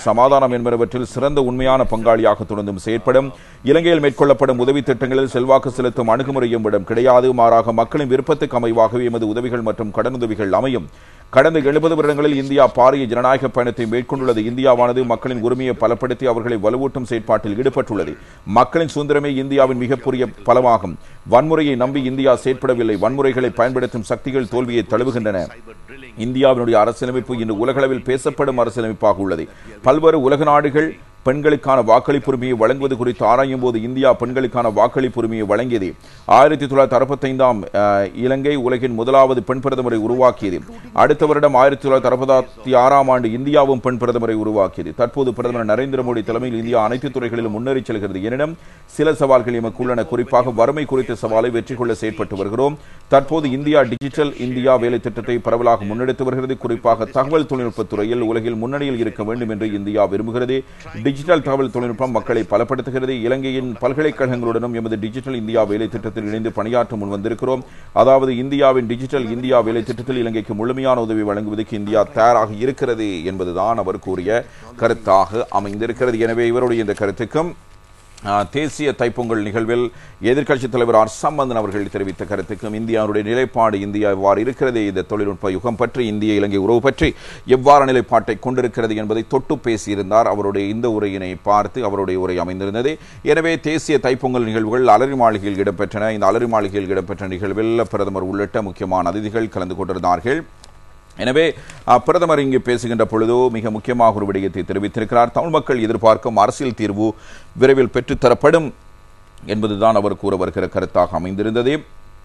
சமாதானம் என்பனவற்றில் சிறந்த உண்மையான பங்காளியாக தொடர்ந்தும் செயற்படும் இலங்கையில் மேற்கொள்ளப்படும் உதவி திட்டங்களில் செல்வாக்கு செலுத்தும் அணுகுமுறையும் இடம் கிடையாது மாறாக மக்களின் விருப்பத்துக்கு அமைவாகவே எமது உதவிகள் மற்றும் கடனுதவிகள் அமையும் கடந்த எழுபது வருடங்களில் இந்தியா பாரிய ஜனநாயக பயணத்தை மேற்கொண்டுள்ளது இந்தியாவானது மக்களின் உரிமையை பலப்படுத்தி அவர்களை வலுவூட்டும் செயற்பாட்டில் ஈடுபட்டுள்ளது மக்களின் சுதந்திரமே இந்தியாவின் மிகப்பெரிய பலமாகும் வன்முறையை நம்பி இந்தியா செயற்படவில்லை வன்முறைகளை பயன்படுத்தும் சக்திகள் தோல்வியை தழுவுகின்றன இந்தியாவினுடைய அரசியலமைப்பு இன்று உலகளவில் பேசப்படும் அரசியலமைப்பாக உள்ளது பல்வேறு உலக நாடுகள் பெண்களுக்கான வாக்களிப்பு உரிமையை வழங்குவது குறித்து ஆராயும் போது இந்தியா பெண்களுக்கான வாக்களிப்பு உரிமையை வழங்கியது ஆயிரத்தி தொள்ளாயிரத்தி அறுபத்தைந்தாம் இலங்கை உலகின் முதலாவது பெண் பிரதமரை உருவாக்கியது அடுத்த வருடம் ஆயிரத்தி தொள்ளாயிரத்தி அறுபத்தி ஆறாம் ஆண்டு இந்தியாவும் பெண் பிரதமரை உருவாக்கியது தற்போது பிரதமர் நரேந்திர மோடி தலைமையில் இந்தியா அனைத்து துறைகளிலும் முன்னேறி செல்கிறது எனினும் சில சவால்கள் எமக்கு உள்ளன குறிப்பாக வறுமை குறித்த சவாலை வெற்றி கொள்ள செயற்பட்டு வருகிறோம் தற்போது இந்தியா டிஜிட்டல் இந்தியா வேலை திட்டத்தை பரவலாக முன்னெடுத்து வருகிறது குறிப்பாக தகவல் தொழில்நுட்பத் துறையில் உலகில் முன்னணியில் இருக்க வேண்டும் என்று இந்தியா விரும்புகிறது டிஜிட்டல் தகவல் தொழில்நுட்பம் மக்களை பலப்படுத்துகிறது இலங்கையின் பல்கலைக்கழகங்களுடனும் எமது டிஜிட்டல் இந்தியா வேலை திட்டத்தில் இணைந்து பணியாற்ற முன் வந்திருக்கிறோம் அதாவது இந்தியாவின் டிஜிட்டல் இந்தியா வேலை திட்டத்தில் இலங்கைக்கு முழுமையான உதவி வழங்குவதற்கு இந்தியா தயாராக இருக்கிறது என்பதுதான் அவர் கூறிய கருத்தாக அமைந்திருக்கிறது எனவே இவருடைய இந்த கருத்துக்கும் ஆஹ், தேசிய தைப்பொங்கல் நிகழ்வில் எதிர்க்கட்சித் தலைவர் ஆர் சம்பந்தன் அவர்கள் தெரிவித்த கருத்துக்கும் இந்தியாவுடைய நிலைப்பாடு இந்தியா இவ்வாறு இருக்கிறது இந்த தொழில்நுட்ப யுகம் பற்றி இந்திய இலங்கை உறவு பற்றி எவ்வாறு நிலைப்பாட்டை கொண்டிருக்கிறது என்பதை தொட்டு பேசியிருந்தார் அவருடைய இந்த உரையினை பார்த்து அவருடைய உரை அமைந்திருந்தது எனவே தேசிய தைப்பொங்கல் நிகழ்வுகள் அலரி மாளிகையில் இடம்பெற்றன இந்த அலரி மாளிகையில் இடம்பெற்ற நிகழ்வில் பிரதமர் உள்ளிட்ட முக்கியமான அதிதிகள் கலந்து கொண்டிருந்தார்கள் எனவே அஹ், பிரதமர் இங்கு பேசுகின்ற பொழுதோ மிக முக்கியமாக ஒரு விடயத்தை தெரிவித்திருக்கிறார் தமிழ் மக்கள் எதிர்பார்க்கும் அரசியல் தீர்வு விரைவில் பெற்றுத்தரப்படும் என்பதுதான் அவர் கூற வருகிற கருத்தாக அமைந்திருந்தது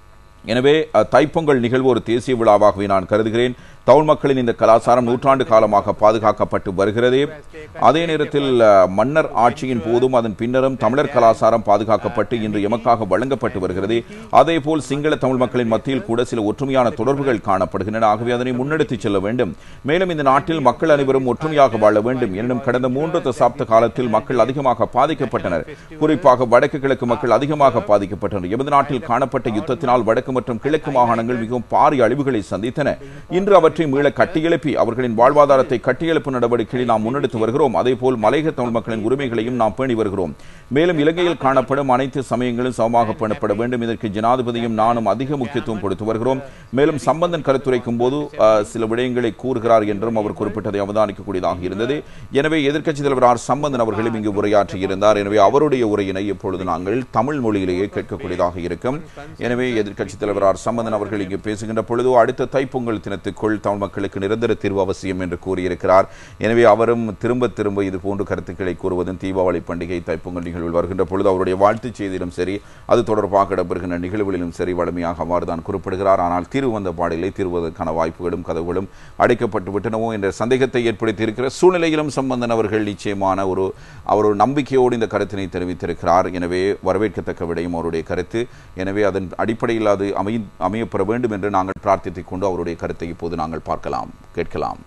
எனவே அஹ், தைப்பொங்கல் நிகழ்வு ஒரு தேசிய விழாவாகவே நான் கருதுகிறேன் தமிழ் மக்களின் இந்த கலாச்சாரம் நூற்றாண்டு காலமாக பாதுகாக்கப்பட்டு வருகிறது அதே நேரத்தில் அஹ், மன்னர் ஆட்சியின் போதும் அதன் பின்னரும் தமிழர் கலாச்சாரம் பாதுகாக்கப்பட்டு இன்று எமக்காக வழங்கப்பட்டு வருகிறது அதேபோல் சிங்கள தமிழ் மக்களின் மத்தியில் கூட சில ஒற்றுமையான தொடர்புகள் காணப்படுகின்றன ஆகவே அதனை முன்னெடுத்துச் செல்ல வேண்டும் மேலும் இந்த நாட்டில் மக்கள் அனைவரும் ஒற்றுமையாக வாழ வேண்டும் எனினும் கடந்த மூன்று தசாப்த காலத்தில் மக்கள் அதிகமாக பாதிக்கப்பட்டனர் குறிப்பாக வடக்கு கிழக்கு மக்கள் அதிகமாக பாதிக்கப்பட்டனர் எமது நாட்டில் காணப்பட்ட யுத்தத்தினால் வடக்கு மற்றும் கிழக்கு மாகாணங்கள் மிகவும் பாரிய அழிவுகளை சந்தித்தன இன்று அவற்றை மீள கட்டியெழுப்பி அவர்களின் வாழ்வாதாரத்தை கட்டியெழுப்பு நடவடிக்கைகளை நாம் முன்னெடுத்து வருகிறோம் அதேபோல் மலையக தமிழ் மக்களின் உரிமைகளையும் நாம் பேணி வருகிறோம் மேலும் இலங்கையில் காணப்படும் அனைத்து சமயங்களும் சமமாக பேணப்பட வேண்டும் இதற்கு ஜனாதிபதியும் நானும் அதிக முக்கியத்துவம் கொடுத்து வருகிறோம் மேலும் சம்பந்தன் கருத்துரைக்கும் போது அஹ், சில விடயங்களை கூறுகிறார் என்றும் அவர் குறிப்பிட்டதை அவதானிக்கக்கூடியதாக இருந்தது எனவே எதிர்க்கட்சித் தலைவர் ஆர் சம்பந்தன் அவர்களும் இங்கு உரையாற்றியிருந்தார் எனவே அவருடைய உரையினை இப்பொழுது நாங்கள் தமிழ் மொழியிலேயே கேட்கக்கூடியதாக இருக்கும் எனவே எதிர்க்கட்சித் தலைவர் ஆர் சம்பந்தன் அவர்கள் இங்கு பேசுகின்ற பொழுது அடுத்த தைப்பொங்கல் தினத்துக்குள் தமிழ் மக்களுக்கு நிரந்தர தீர்வு அவசியம் என்று கூறியிருக்கிறார் எனவே அவரும் திரும்ப திரும்ப இது போன்ற கருத்துக்களை கூறுவதும் தீபாவளி பண்டிகை தைப்பொங்கல் நிகழ்வில் வருகின்ற பொழுது அவருடைய வாழ்த்துச் செய்தியிலும் சரி அது தொடர்பாக இடம்பெறுகின்ற நிகழ்வுகளிலும் சரி வலிமையாக அவ்வாறு தான் குறிப்பிடுகிறார் ஆனால் தீர்வு வந்த பாடிலே தீர்வதற்கான வாய்ப்புகளும் கதவுகளும் அடைக்கப்பட்டு விட்டனவோ என்ற சந்தேகத்தை ஏற்படுத்தி இருக்கிற சூழ்நிலையிலும் சம்பந்தன் அவர்கள் நிச்சயமான ஒரு அவர் ஒரு நம்பிக்கையோடு இந்த கருத்தினை தெரிவித்திருக்கிறார் எனவே வரவேற்கத்தக்க விடையும் அவருடைய கருத்து எனவே அதன் அடிப்படையில் அது அமை அமையப்பெற வேண்டும் என்று நாங்கள் பிரார்த்தித்துக் கொண்டு அவருடைய கருத்தை இப்போது நாங்கள் பார்க்கலாம் கேட்கலாம்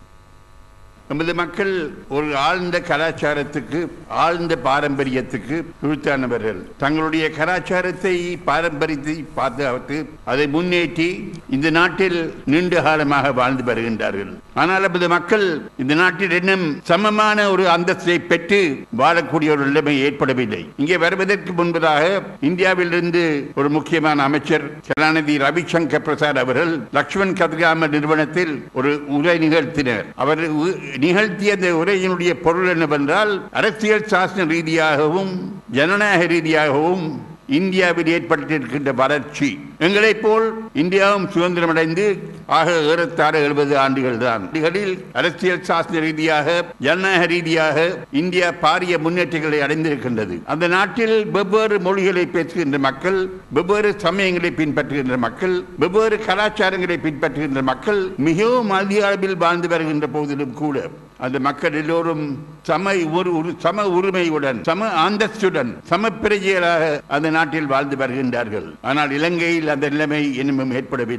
நமது மக்கள் ஒரு ஆழ்ந்த கலாச்சாரத்துக்கு ஆழ்ந்த பாரம்பரியத்துக்கு உரித்தானவர்கள் தங்களுடைய கலாச்சாரத்தை பாரம்பரியத்தை பாதுகாத்து அதை முன்னேற்றி இந்த நாட்டில் நீண்ட காலமாக வாழ்ந்து வருகின்றார்கள் ஆனால் நமது மக்கள் இந்த நாட்டில் இன்னும் சமமான ஒரு அந்தஸ்தை பெற்று வாழக்கூடிய ஒரு நிலைமை ஏற்படவில்லை இங்கே வருவதற்கு முன்பதாக இந்தியாவிலிருந்து ஒரு முக்கியமான அமைச்சர் கலாநிதி ரவிசங்கர் பிரசாத் அவர்கள் லக்ஷ்மண் கதிராம நிறுவனத்தில் ஒரு உரை நிகழ்த்தினர் அவர் உ- நிகழ்த்திய அந்த உரையினுடைய பொருள் என்னவென்றால் அரசியல் சாசன ரீதியாகவும் ஜனநாயக ரீதியாகவும் இந்தியாவில் ஏற்பட்டிருக்கின்ற வளர்ச்சி எங்களைப் போல் இந்தியாவும் சுதந்திரமடைந்து ஆக ஏறத்தாழ எழுபது ஆண்டுகள் தான் ஆண்டுகளில் அரசியல் சாசன ரீதியாக ஜனநாயக ரீதியாக இந்தியா பாரிய முன்னேற்றங்களை அடைந்திருக்கின்றது அந்த நாட்டில் வெவ்வேறு மொழிகளை பேசுகின்ற மக்கள் வெவ்வேறு சமயங்களை பின்பற்றுகின்ற மக்கள் வெவ்வேறு கலாச்சாரங்களை பின்பற்றுகின்ற மக்கள் மிகவும் அதிக அளவில் வாழ்ந்து வருகின்ற போதிலும் கூட அந்த மக்கள் எல்லோரும் சம ஒரு ஒரு சம உரிமையுடன் சம அந்தஸ்துடன் சம பிரஜைகளாக அந்த நாட்டில் வாழ்ந்து வருகின்றார்கள் ஆனால் இலங்கையில் அந்த நிலைமை இன்னமும் ஏற்படவில்லை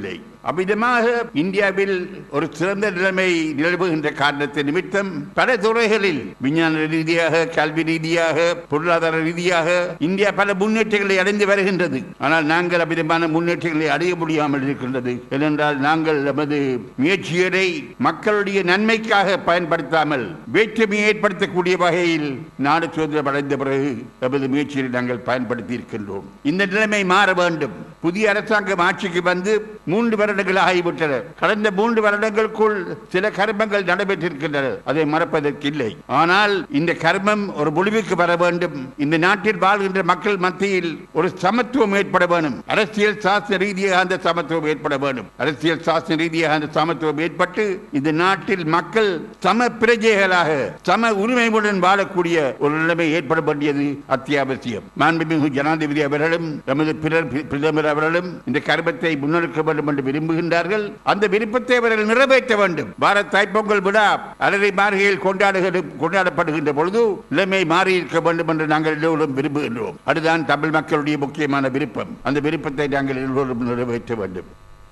அவ்விதமாக இந்தியாவில் ஒரு சிறந்த நிலைமை நிலவுகின்ற காரணத்தை நிமித்தம் பல துறைகளில் விஞ்ஞான ரீதியாக கல்வி ரீதியாக பொருளாதார ரீதியாக இந்தியா பல முன்னேற்றங்களை அடைந்து வருகின்றது ஆனால் நாங்கள் அவ்விதமான முன்னேற்றங்களை அடைய முடியாமல் இருக்கின்றது ஏனென்றால் நாங்கள் நமது முயற்சிகளை மக்களுடைய நன்மைக்காக பயன்படுத்தாமல் வேற்றுமையை ஏற்படுத்தக்கூடிய வகையில் நாடு சுதந்திரம் அடைந்த பிறகு நமது முயற்சியை நாங்கள் பயன்படுத்தி இருக்கின்றோம் இந்த நிலைமை மாற வேண்டும் புதிய அரசாங்கம் ஆட்சிக்கு வந்து மூன்று வருடங்கள் ஆகிவிட்டன கடந்த மூன்று வருடங்களுக்குள் சில கர்மங்கள் நடைபெற்றிருக்கின்றன அதை மறப்பதற்கு இல்லை ஆனால் இந்த கர்மம் ஒரு முடிவுக்கு வர வேண்டும் இந்த நாட்டில் வாழ்கின்ற மக்கள் மத்தியில் ஒரு சமத்துவம் ஏற்பட வேண்டும் அரசியல் சாஸ்திர ரீதியாக அந்த சமத்துவம் ஏற்பட வேண்டும் அரசியல் சாஸ்திர ரீதியாக அந்த சமத்துவம் ஏற்பட்டு இந்த நாட்டில் மக்கள் சம பிரஜைகளாக சம உரிமையுடன் வாழக்கூடிய ஒரு நிலைமை ஏற்பட வேண்டியது அத்தியாவசியம் மாண்புமிகு ஜனாதிபதி அவர்களும் நமது பிறர் பிரதமர் அவர்களும் இந்த கர்மத்தை முன்னெடுக்க வேண்டும் என்று விரும்புகின்றார்கள் அந்த விருப்பத்தை அவர்கள் நிறைவேற்ற வேண்டும் பாரத் தைப்பொங்கல் விழா அலரை மார்கையில் கொண்டாடுகிற கொண்டாடப்படுகின்ற பொழுது நிலைமை மாறி இருக்க வேண்டும் என்று நாங்கள் எல்லோரும் விரும்புகின்றோம் அதுதான் தமிழ் மக்களுடைய முக்கியமான விருப்பம் அந்த விருப்பத்தை நாங்கள் எல்லோரும் நிறைவேற்ற வேண்டும்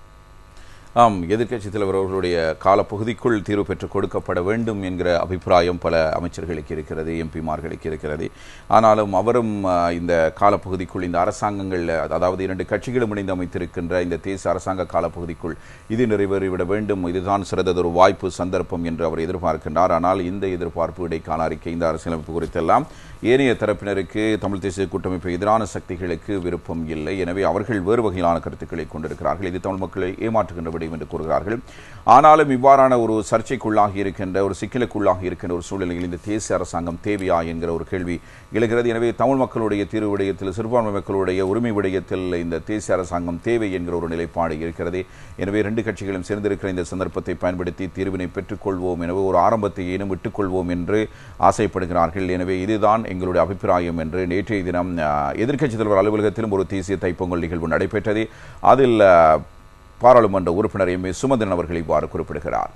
ஆம் எதிர்க்கட்சித் தலைவர் அவர்களுடைய காலப்பகுதிக்குள் தீர்வு பெற்றுக் கொடுக்கப்பட வேண்டும் என்கிற அபிப்பிராயம் பல அமைச்சர்களுக்கு இருக்கிறது எம்பிமார்களுக்கு இருக்கிறது ஆனாலும் அவரும் அஹ், இந்த காலப்பகுதிக்குள் இந்த அரசாங்கங்கள் அதாவது இரண்டு கட்சிகளும் இணைந்து அமைத்திருக்கின்ற இந்த தேச அரசாங்க காலப்பகுதிக்குள் இது நிறைவேறிவிட வேண்டும் இதுதான் சிறந்ததொரு வாய்ப்பு சந்தர்ப்பம் என்று அவர் எதிர்பார்க்கின்றார் ஆனால் இந்த எதிர்பார்ப்பு இடைக்கால அறிக்கை இந்த அரசியலமைப்பு குறித்தெல்லாம் ஏனைய தரப்பினருக்கு தமிழ் தேசிய கூட்டமைப்பு எதிரான சக்திகளுக்கு விருப்பம் இல்லை எனவே அவர்கள் வேறு வகையிலான கருத்துக்களை கொண்டிருக்கிறார்கள் இது தமிழ் மக்களை ஏமாற்றுகின்ற விடயம் என்று கூறுகிறார்கள் ஆனாலும் இவ்வாறான ஒரு சர்ச்சைக்குள்ளாகி இருக்கின்ற ஒரு சிக்கலுக்குள்ளாகி இருக்கின்ற ஒரு சூழ்நிலையில் இந்த தேசிய அரசாங்கம் தேவையா என்கிற ஒரு கேள்வி எழுகிறது எனவே தமிழ் மக்களுடைய தீர்வு விடயத்தில் சிறுபான்மை மக்களுடைய உரிமை விடயத்தில் இந்த தேசிய அரசாங்கம் தேவை என்கிற ஒரு நிலைப்பாடு இருக்கிறது எனவே இரண்டு கட்சிகளும் சேர்ந்திருக்கிற இந்த சந்தர்ப்பத்தை பயன்படுத்தி தீர்வினை பெற்றுக்கொள்வோம் எனவே ஒரு ஆரம்பத்தை ஏனும் விட்டுக்கொள்வோம் என்று ஆசைப்படுகிறார்கள் எனவே இதுதான் எங்களுடைய அபிப்பிராயம் என்று நேற்றைய தினம் அஹ், எதிர்க்கட்சித் தலைவர் அலுவலகத்திலும் ஒரு தேசிய தைப்பொங்கல் நிகழ்வு நடைபெற்றது அதில் அஹ், பாராளுமன்ற உறுப்பினர் எம் ஏ சுமந்திரன் அவர்கள் இவ்வாறு குறிப்பிடுகிறார்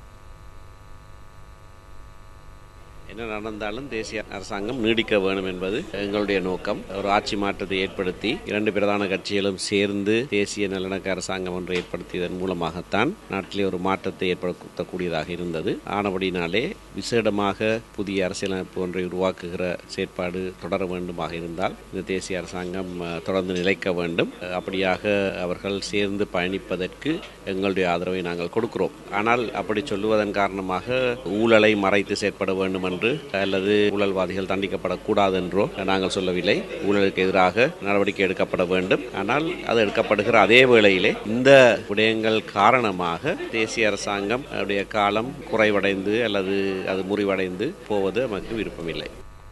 என்ன நடந்தாலும் தேசிய அரசாங்கம் நீடிக்க வேணும் என்பது எங்களுடைய நோக்கம் ஒரு ஆட்சி மாற்றத்தை ஏற்படுத்தி இரண்டு பிரதான கட்சிகளும் சேர்ந்து தேசிய நல்லிணக்க அரசாங்கம் ஒன்றை ஏற்படுத்தியதன் மூலமாகத்தான் நாட்டிலே ஒரு மாற்றத்தை ஏற்படுத்தக்கூடியதாக இருந்தது ஆனபடினாலே விசேடமாக புதிய அரசியலமைப்பு ஒன்றை உருவாக்குகிற செயற்பாடு தொடர வேண்டுமாக இருந்தால் இந்த தேசிய அரசாங்கம் அஹ், தொடர்ந்து நிலைக்க வேண்டும் அஹ், அப்படியாக அவர்கள் சேர்ந்து பயணிப்பதற்கு எங்களுடைய ஆதரவை நாங்கள் கொடுக்கிறோம் ஆனால் அப்படி சொல்லுவதன் காரணமாக ஊழலை மறைத்து செயற்பட வேண்டும் என்று அல்லது ஊழல்வாதிகள் தண்டிக்கப்படக்கூடாது என்றோ நாங்கள் சொல்லவில்லை ஊழலுக்கு எதிராக நடவடிக்கை எடுக்கப்பட வேண்டும் ஆனால் அது எடுக்கப்படுகிற அதே வேளையிலே இந்த விடயங்கள் காரணமாக தேசிய அரசாங்கம் உடைய காலம் குறைவடைந்து அல்லது அது முறிவடைந்து போவது நமக்கு விருப்பமில்லை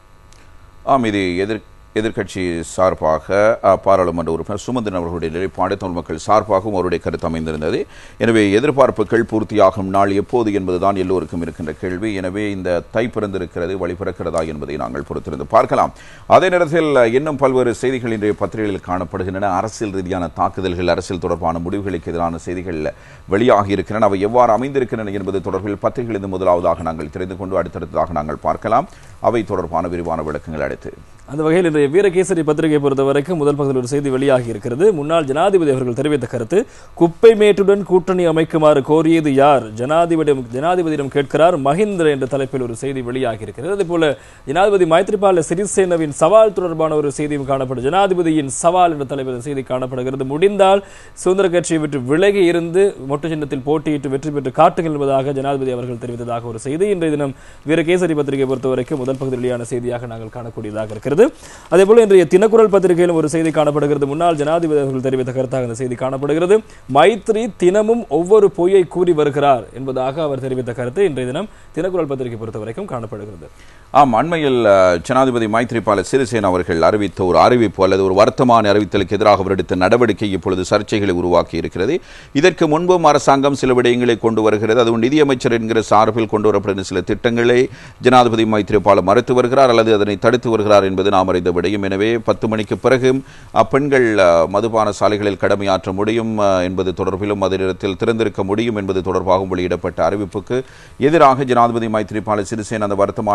ஆம் இது எதிர் எதிர்க்கட்சி சார்பாக அஹ், பாராளுமன்ற உறுப்பினர் சுமந்திரன் அவர்களுடைய நிலைப்பாடு தமிழ் மக்கள் சார்பாகவும் அவருடைய கருத்து அமைந்திருந்தது எனவே எதிர்பார்ப்புகள் பூர்த்தியாகும் நாள் எப்போது என்பதுதான் எல்லோருக்கும் இருக்கின்ற கேள்வி எனவே இந்த தை பிறந்திருக்கிறது வழி பிறக்கிறதா என்பதை நாங்கள் பொறுத்திருந்து பார்க்கலாம் அதே நேரத்தில் அஹ், இன்னும் பல்வேறு செய்திகள் இன்றைய பத்திரிகைகளில் காணப்படுகின்றன அரசியல் ரீதியான தாக்குதல்கள் அரசியல் தொடர்பான முடிவுகளுக்கு எதிரான செய்திகள் வெளியாகி இருக்கின்றன அவை எவ்வாறு அமைந்திருக்கின்றன என்பது தொடர்பில் பத்திரிகைகளிலிருந்து முதலாவதாக நாங்கள் தெரிந்து கொண்டு அடுத்தடுத்ததாக நாங்கள் பார்க்கலாம் அவை தொடர்பான விரிவான விளக்கங்கள் அடுத்து அந்த வகையில் இன்றைய வீரகேசரி பத்திரிகை பொறுத்தவரைக்கும் முதல் பகுதியில் ஒரு செய்தி வெளியாகி இருக்கிறது முன்னாள் ஜனாதிபதி அவர்கள் தெரிவித்த கருத்து குப்பை மேட்டுடன் கூட்டணி அமைக்குமாறு கோரியது யார் ஜனாதிபதி ஜனாதிபதியிடம் கேட்கிறார் மஹிந்திர என்ற தலைப்பில் ஒரு செய்தி வெளியாகி இருக்கிறது அதே போல ஜனாதிபதி மைத்ரிபால சிறிசேனவின் சவால் தொடர்பான ஒரு செய்தியும் காணப்படும் ஜனாதிபதியின் சவால் என்ற தலைப்பில் ஒரு செய்தி காணப்படுகிறது முடிந்தால் சுதந்திர கட்சியை விட்டு விலகி இருந்து மொட்டு சின்னத்தில் போட்டியிட்டு வெற்றி பெற்று காட்டுங்கள் என்பதாக ஜனாதிபதி அவர்கள் தெரிவித்ததாக ஒரு செய்தி இன்றைய தினம் வீரகேசரி பத்திரிகை பொறுத்தவரைக்கும் முதல் பகுதியில் வெளியான செய்தியாக நாங்கள் காணக்கூடியதாக இருக்கிறது அதேபோல இன்றைய தினக்குரல் பத்திரிகையிலும் ஒரு செய்தி காணப்படுகிறது முன்னாள் ஜனாதிபதி அவர்கள் தெரிவித்த கருத்தாக இந்த செய்தி காணப்படுகிறது மைத்ரி தினமும் ஒவ்வொரு பொய்யை கூறி வருகிறார் என்பதாக அவர் தெரிவித்த கருத்து இன்றைய தினம் தினக்குரல் பத்திரிகை பொறுத்தவரைக்கும் காணப்படுகிறது ஆம் அண்மையில் அஹ், ஜனாதிபதி மைத்ரிபால சிறிசேன அவர்கள் அறிவித்த ஒரு அறிவிப்பு அல்லது ஒரு வர்த்தமான அறிவித்தலுக்கு எதிராக அவர் எடுத்த நடவடிக்கை இப்பொழுது சர்ச்சைகளை உருவாக்கி இருக்கிறது இதற்கு முன்பும் அரசாங்கம் சில விடயங்களை கொண்டு வருகிறது அதுவும் நிதியமைச்சர் என்கிற சார்பில் கொண்டு வரப்படும் சில திட்டங்களை ஜனாதிபதி மைத்ரிபால மறுத்து வருகிறார் அல்லது அதனை தடுத்து வருகிறார் என்பது நாம் அறிந்த விடயம் எனவே பத்து மணிக்கு பிறகு அப்பெண்கள் அஹ், மதுபான சாலைகளில் கடமையாற்ற முடியும் அஹ், என்பது தொடர்பிலும் அதே நேரத்தில் திறந்திருக்க முடியும் என்பது தொடர்பாகவும் வெளியிடப்பட்ட அறிவிப்புக்கு எதிராக ஜனாதிபதி மைத்ரிபால சிறிசேன அந்த வர்த்தமானி அறிவித்தலை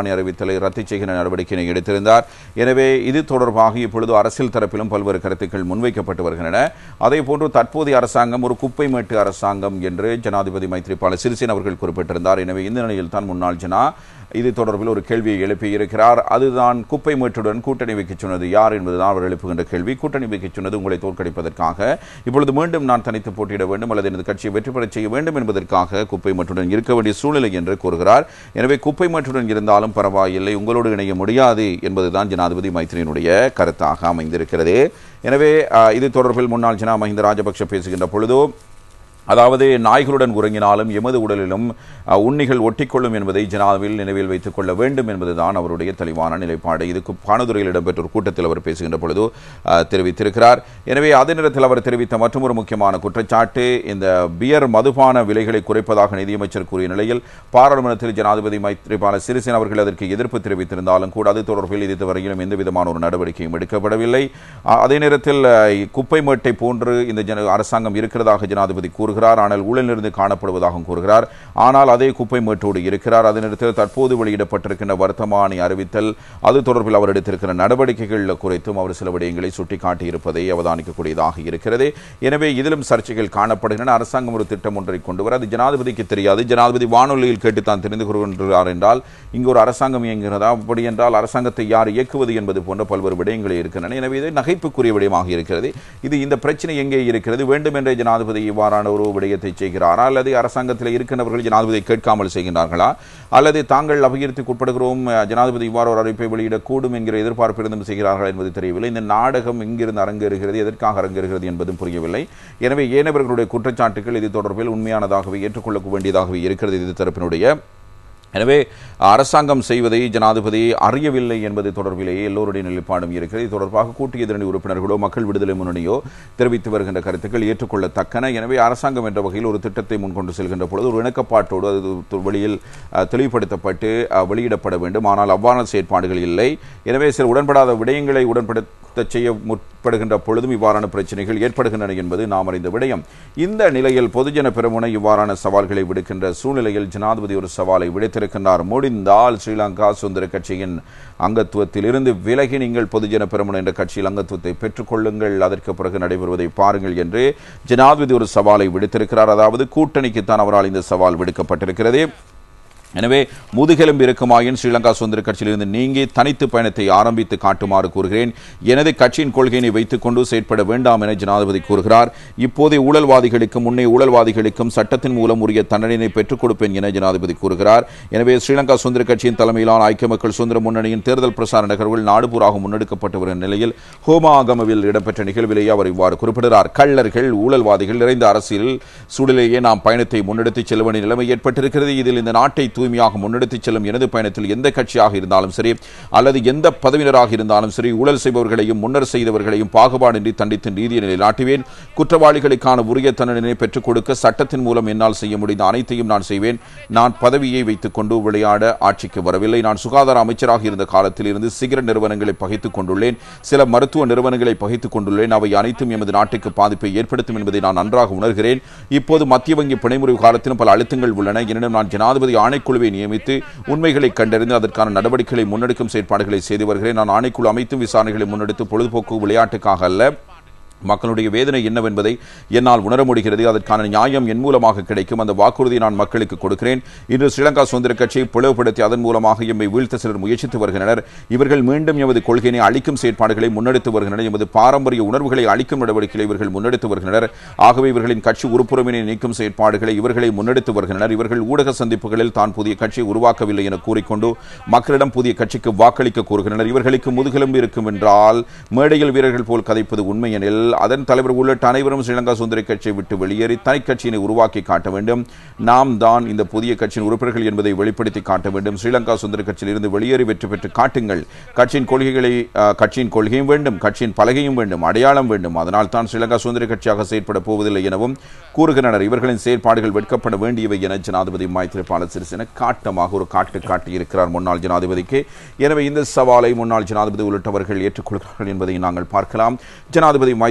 பதவிக்காலங்களை ரத்து செய்கிற நடவடிக்கையினை எடுத்திருந்தார் எனவே இது தொடர்பாக இப்பொழுது அரசியல் தரப்பிலும் பல்வேறு கருத்துக்கள் முன்வைக்கப்பட்டு வருகின்றன அதே போன்று தற்போதைய அரசாங்கம் ஒரு குப்பை மேட்டு அரசாங்கம் என்று ஜனாதிபதி மைத்ரிபால சிறிசேன அவர்கள் குறிப்பிட்டிருந்தார் எனவே இந்த நிலையில் தான் முன்னாள் ஜனா இது தொடர்பில் ஒரு கேள்வியை எழுப்பியிருக்கிறார் அதுதான் குப்பை மேட்டுடன் கூட்டணி வைக்கச் சொன்னது யார் என்பதுதான் அவர் எழுப்புகின்ற கேள்வி கூட்டணி வைக்கச் சொன்னது உங்களை தோற்கடிப்பதற்காக இப்பொழுது மீண்டும் நான் தனித்து போட்டியிட வேண்டும் அல்லது எனது கட்சியை வெற்றி பெறச் செய்ய வேண்டும் என்பதற்காக குப்பை மட்டுடன் இருக்க வேண்டிய சூழ்நிலை என்று கூறுகிறார் எனவே குப்பை மட்டுடன் இருந்தாலும் பரவாயில்லை உங்களோடு இணைய முடியாது என்பதுதான் ஜனாதிபதி மைத்ரியினுடைய கருத்தாக அமைந்திருக்கிறது எனவே அஹ், இது தொடர்பில் முன்னாள் ஜனா மஹிந்த ராஜபக்ஷ பேசுகின்ற பொழுதோ அதாவது நாய்களுடன் உறங்கினாலும் எமது உடலிலும் அஹ், உண்ணிகள் ஒட்டிக்கொள்ளும் என்பதை ஜனாவில் நினைவில் வைத்துக் கொள்ள வேண்டும் என்பதுதான் அவருடைய தெளிவான நிலைப்பாடு இதுக்கு பானதுரையில் இடம்பெற்ற ஒரு கூட்டத்தில் அவர் பேசுகின்ற பொழுது அஹ், தெரிவித்திருக்கிறார் எனவே அதே நேரத்தில் அவர் தெரிவித்த மற்றொரு முக்கியமான குற்றச்சாட்டு இந்த பியர் மதுபான விலைகளை குறைப்பதாக நிதியமைச்சர் கூறிய நிலையில் பாராளுமன்றத்தில் ஜனாதிபதி மைத்ரிபால சிறிசேன அவர்கள் அதற்கு எதிர்ப்பு தெரிவித்திருந்தாலும் கூட அது தொடர்பில் இதுவரையிலும் எந்த விதமான ஒரு நடவடிக்கையும் எடுக்கப்படவில்லை அஹ், அதே நேரத்தில் அஹ், குப்பை மேட்டை போன்று இந்த ஜன அரசாங்கம் இருக்கிறதாக ஜனாதிபதி கூறுகிறார் ஆனால் ஊழலிலிருந்து காணப்படுவதாகவும் கூறுகிறார் ஆனால் அதே குப்பை மேட்டோடு இருக்கிறார் அதே நேரத்தில் தற்போது வெளியிடப்பட்டிருக்கின்ற வர்த்தமானி அறிவித்தல் அது தொடர்பில் அவர் எடுத்திருக்கிற நடவடிக்கைகள் குறித்தும் அவர் சில விடயங்களை சுட்டிக்காட்டியிருப்பதை அவதானிக்கக்கூடியதாக இருக்கிறது எனவே இதிலும் சர்ச்சைகள் காணப்படுகின்றன அரசாங்கம் ஒரு திட்டம் ஒன்றை கொண்டு வர அது ஜனாதிபதிக்கு தெரியாது ஜனாதிபதி வானொலியில் கேட்டு தான் தெரிந்து கொள்கின்றார் என்றால் இங்கு ஒரு அரசாங்கம் இயங்குகிறதா அப்படி என்றால் அரசாங்கத்தை யார் இயக்குவது என்பது போன்ற பல்வேறு விடயங்கள் இருக்கின்றன எனவே இது நகைப்புக்குரிய விடயமாக இருக்கிறது இது இந்த பிரச்சனை எங்கே இருக்கிறது வேண்டுமென்றே ஜனாதிபதி இவ்வாறான ஒரு விடயத்தை செய்கிறாரா அல்லது அரசாங்கத்தில் இருக்கின்றவர்கள் ஜனாதிபதியை கேட்காமல் செய்கின்றார்களா அல்லது தாங்கள் அபகீர்த்துக்கு உட்படுகிறோம் அஹ், ஜனாதிபதி இவ்வாறு ஒரு அறிவிப்பை வெளியிடக்கூடும் என்கிற எதிர்பார்ப்பு இருந்தும் செய்கிறார்கள் என்பது தெரியவில்லை இந்த நாடகம் எங்கிருந்து அரங்கேறுகிறது எதற்காக அரங்கேறுகிறது என்பதும் புரியவில்லை எனவே ஏனவர்களுடைய குற்றச்சாட்டுகள் இது தொடர்பில் உண்மையானதாகவே ஏற்றுக்கொள்ள வேண்டியதாகவே இருக்கிறது இது தரப்பினுடைய எனவே அரசாங்கம் செய்வதை ஜனாதிபதி அறியவில்லை என்பது தொடர்பிலேயே எல்லோருடைய நிலைப்பாடும் இருக்கிறது இது தொடர்பாக கூட்டு எதிரணி உறுப்பினர்களோ மக்கள் விடுதலை முன்னணியோ தெரிவித்து வருகின்ற கருத்துக்கள் ஏற்றுக்கொள்ளத்தக்கன எனவே அரசாங்கம் என்ற வகையில் ஒரு திட்டத்தை முன்கொண்டு செல்கின்ற பொழுது ஒரு இணக்கப்பாட்டோடு அது து- வெளியில் அஹ், தெளிவுபடுத்தப்பட்டு அஹ், வெளியிடப்பட வேண்டும் ஆனால் அவ்வாறான செயற்பாடுகள் இல்லை எனவே சில உடன்படாத விடயங்களை உடன்படுத்த செய்ய முற்படுகின்ற பொழுதும் இவ்வாறான பிரச்சனைகள் ஏற்படுகின்றன என்பது நாம் அறிந்த விடயம் இந்த நிலையில் பொதுஜன பெருமுனை இவ்வாறான சவால்களை விடுக்கின்ற சூழ்நிலையில் ஜனாதிபதி ஒரு சவாலை விடுத்திருக்கின்றார் முடிந்தால் ஸ்ரீலங்கா சுதந்திர கட்சியின் அங்கத்துவத்தில் இருந்து விலகி நீங்கள் பொதுஜன பெருமுனை என்ற கட்சியில் அங்கத்துவத்தை பெற்றுக்கொள்ளுங்கள் அதற்கு பிறகு நடைபெறுவதை பாருங்கள் என்று ஜனாதிபதி ஒரு சவாலை விடுத்திருக்கிறார் அதாவது கூட்டணிக்குத்தான் அவரால் இந்த சவால் விடுக்கப்பட்டிருக்கிறது எனவே முதுகெலும்பு இருக்குமாயின் ஸ்ரீலங்கா சுதந்திர கட்சியிலிருந்து நீங்கி தனித்து பயணத்தை ஆரம்பித்து காட்டுமாறு கூறுகிறேன் எனது கட்சியின் கொள்கையினை வைத்துக் கொண்டு செயற்பட வேண்டாம் என ஜனாதிபதி கூறுகிறார் இப்போதைய ஊழல்வாதிகளுக்கும் முன்னே ஊழல்வாதிகளுக்கும் சட்டத்தின் மூலம் உரிய தண்டனை பெற்றுக் கொடுப்பேன் என ஜனாதிபதி கூறுகிறார் எனவே ஸ்ரீலங்கா சுதந்திர கட்சியின் தலைமையிலான ஐக்கிய மக்கள் சுதந்திர முன்னணியின் தேர்தல் பிரசார நிகழ்வுகள் நாடுபூராக முன்னெடுக்கப்பட்டு வரும் நிலையில் ஹோமா ஆகமவில் இடம்பெற்ற நிகழ்விலேயே அவர் இவ்வாறு குறிப்பிடுகிறார் கள்ளர்கள் ஊழல்வாதிகள் நிறைந்த அரசியல் சூழலேயே நாம் பயணத்தை முன்னெடுத்துச் செல்ல வேண்டிய நிலைமை ஏற்பட்டிருக்கிறது இதில் இந்த நாட்டை தூய்மையாக முன்னெடுத்துச் செல்லும் எனது பயணத்தில் எந்த கட்சியாக இருந்தாலும் சரி அல்லது எந்த பதவியினராக இருந்தாலும் சரி ஊழல் செய்பவர்களையும் முன்னர் செய்தவர்களையும் பாகுபாடின்றி தண்டித்து நீதியை நிலைநாட்டுவேன் குற்றவாளிகளுக்கான உரிய தண்டனை பெற்றுக் கொடுக்க சட்டத்தின் மூலம் என்னால் செய்ய முடிந்த அனைத்தையும் நான் செய்வேன் நான் பதவியை வைத்துக் கொண்டு விளையாட ஆட்சிக்கு வரவில்லை நான் சுகாதார அமைச்சராக இருந்த காலத்தில் இருந்து சிகரெட் நிறுவனங்களை பகைத்துக் கொண்டுள்ளேன் சில மருத்துவ நிறுவனங்களை பகைத்துக் கொண்டுள்ளேன் அவை அனைத்தும் எமது நாட்டுக்கு பாதிப்பை ஏற்படுத்தும் என்பதை நான் நன்றாக உணர்கிறேன் இப்போது மத்திய வங்கி பிணைமுறிவு காலத்திலும் பல அழுத்தங்கள் உள்ளன எனினும் நான் ஜனாதிபதி ஆணைக்குழுவை நியமித்து உண்மைகளை கண்டறிந்து அதற்கான நடவடிக்கைகளை முன்னெடுக்கும் செயற்பாடுகளை செய்து வருகிறேன் நான் ஆணைக்குழு அமைத்தும் விசாரணைகளை முன்னெடுத்து பொழுதுபோக்கு விளையாட்டுக்காக அல்ல மக்களுடைய வேதனை என்னவென்பதை என்னால் உணர முடிகிறது அதற்கான நியாயம் என் மூலமாக கிடைக்கும் அந்த வாக்குறுதியை நான் மக்களுக்கு கொடுக்கிறேன் இன்று ஸ்ரீலங்கா சுதந்திர கட்சியை பிளவுபடுத்தி அதன் மூலமாக எம்மை வீழ்த்த சிலர் முயற்சித்து வருகின்றனர் இவர்கள் மீண்டும் எமது கொள்கையினை அளிக்கும் செயற்பாடுகளை முன்னெடுத்து வருகின்றனர் எமது பாரம்பரிய உணர்வுகளை அளிக்கும் நடவடிக்கைகளை இவர்கள் முன்னெடுத்து வருகின்றனர் ஆகவே இவர்களின் கட்சி உறுப்புரிமையை நீக்கும் செயற்பாடுகளை இவர்களை முன்னெடுத்து வருகின்றனர் இவர்கள் ஊடக சந்திப்புகளில் தான் புதிய கட்சியை உருவாக்கவில்லை என கூறிக்கொண்டு மக்களிடம் புதிய கட்சிக்கு வாக்களிக்க கூறுகின்றனர் இவர்களுக்கு முதுகெலும்பு இருக்கும் என்றால் மேடையில் வீரர்கள் போல் கதைப்பது உண்மை எனில் அதன் தலைவர் உள்ளிட்ட அனைவரும் ஸ்ரீலங்கா சுதந்திர கட்சியை விட்டு வெளியேறி தனி கட்சியினை உருவாக்கி காட்ட வேண்டும் நாம் தான் இந்த புதிய கட்சியின் உறுப்பினர்கள் என்பதை வெளிப்படுத்தி காட்ட வேண்டும் ஸ்ரீலங்கா சுதந்திர கட்சியில் இருந்து வெளியேறி வெற்றி பெற்று காட்டுங்கள் கட்சியின் கொள்கைகளை அஹ், கட்சியின் கொள்கையும் வேண்டும் கட்சியின் பலகையும் வேண்டும் அடையாளம் வேண்டும் அதனால் தான் ஸ்ரீலங்கா சுதந்திர கட்சியாக செயற்பட போவதில்லை எனவும் கூறுகின்றனர் இவர்களின் செயற்பாடுகள் வெட்கப்பட வேண்டியவை என ஜனாதிபதி மைத்ரிபால சிறிசேன காட்டமாக ஒரு காட்டு காட்டியிருக்கிறார் முன்னாள் ஜனாதிபதிக்கு எனவே இந்த சவாலை முன்னாள் ஜனாதிபதி உள்ளிட்டவர்கள் ஏற்றுக்கொள்கிறார்கள் என்பதை நாங்கள் பார்க்கலாம் ஜனாதிபதி மைத்ரி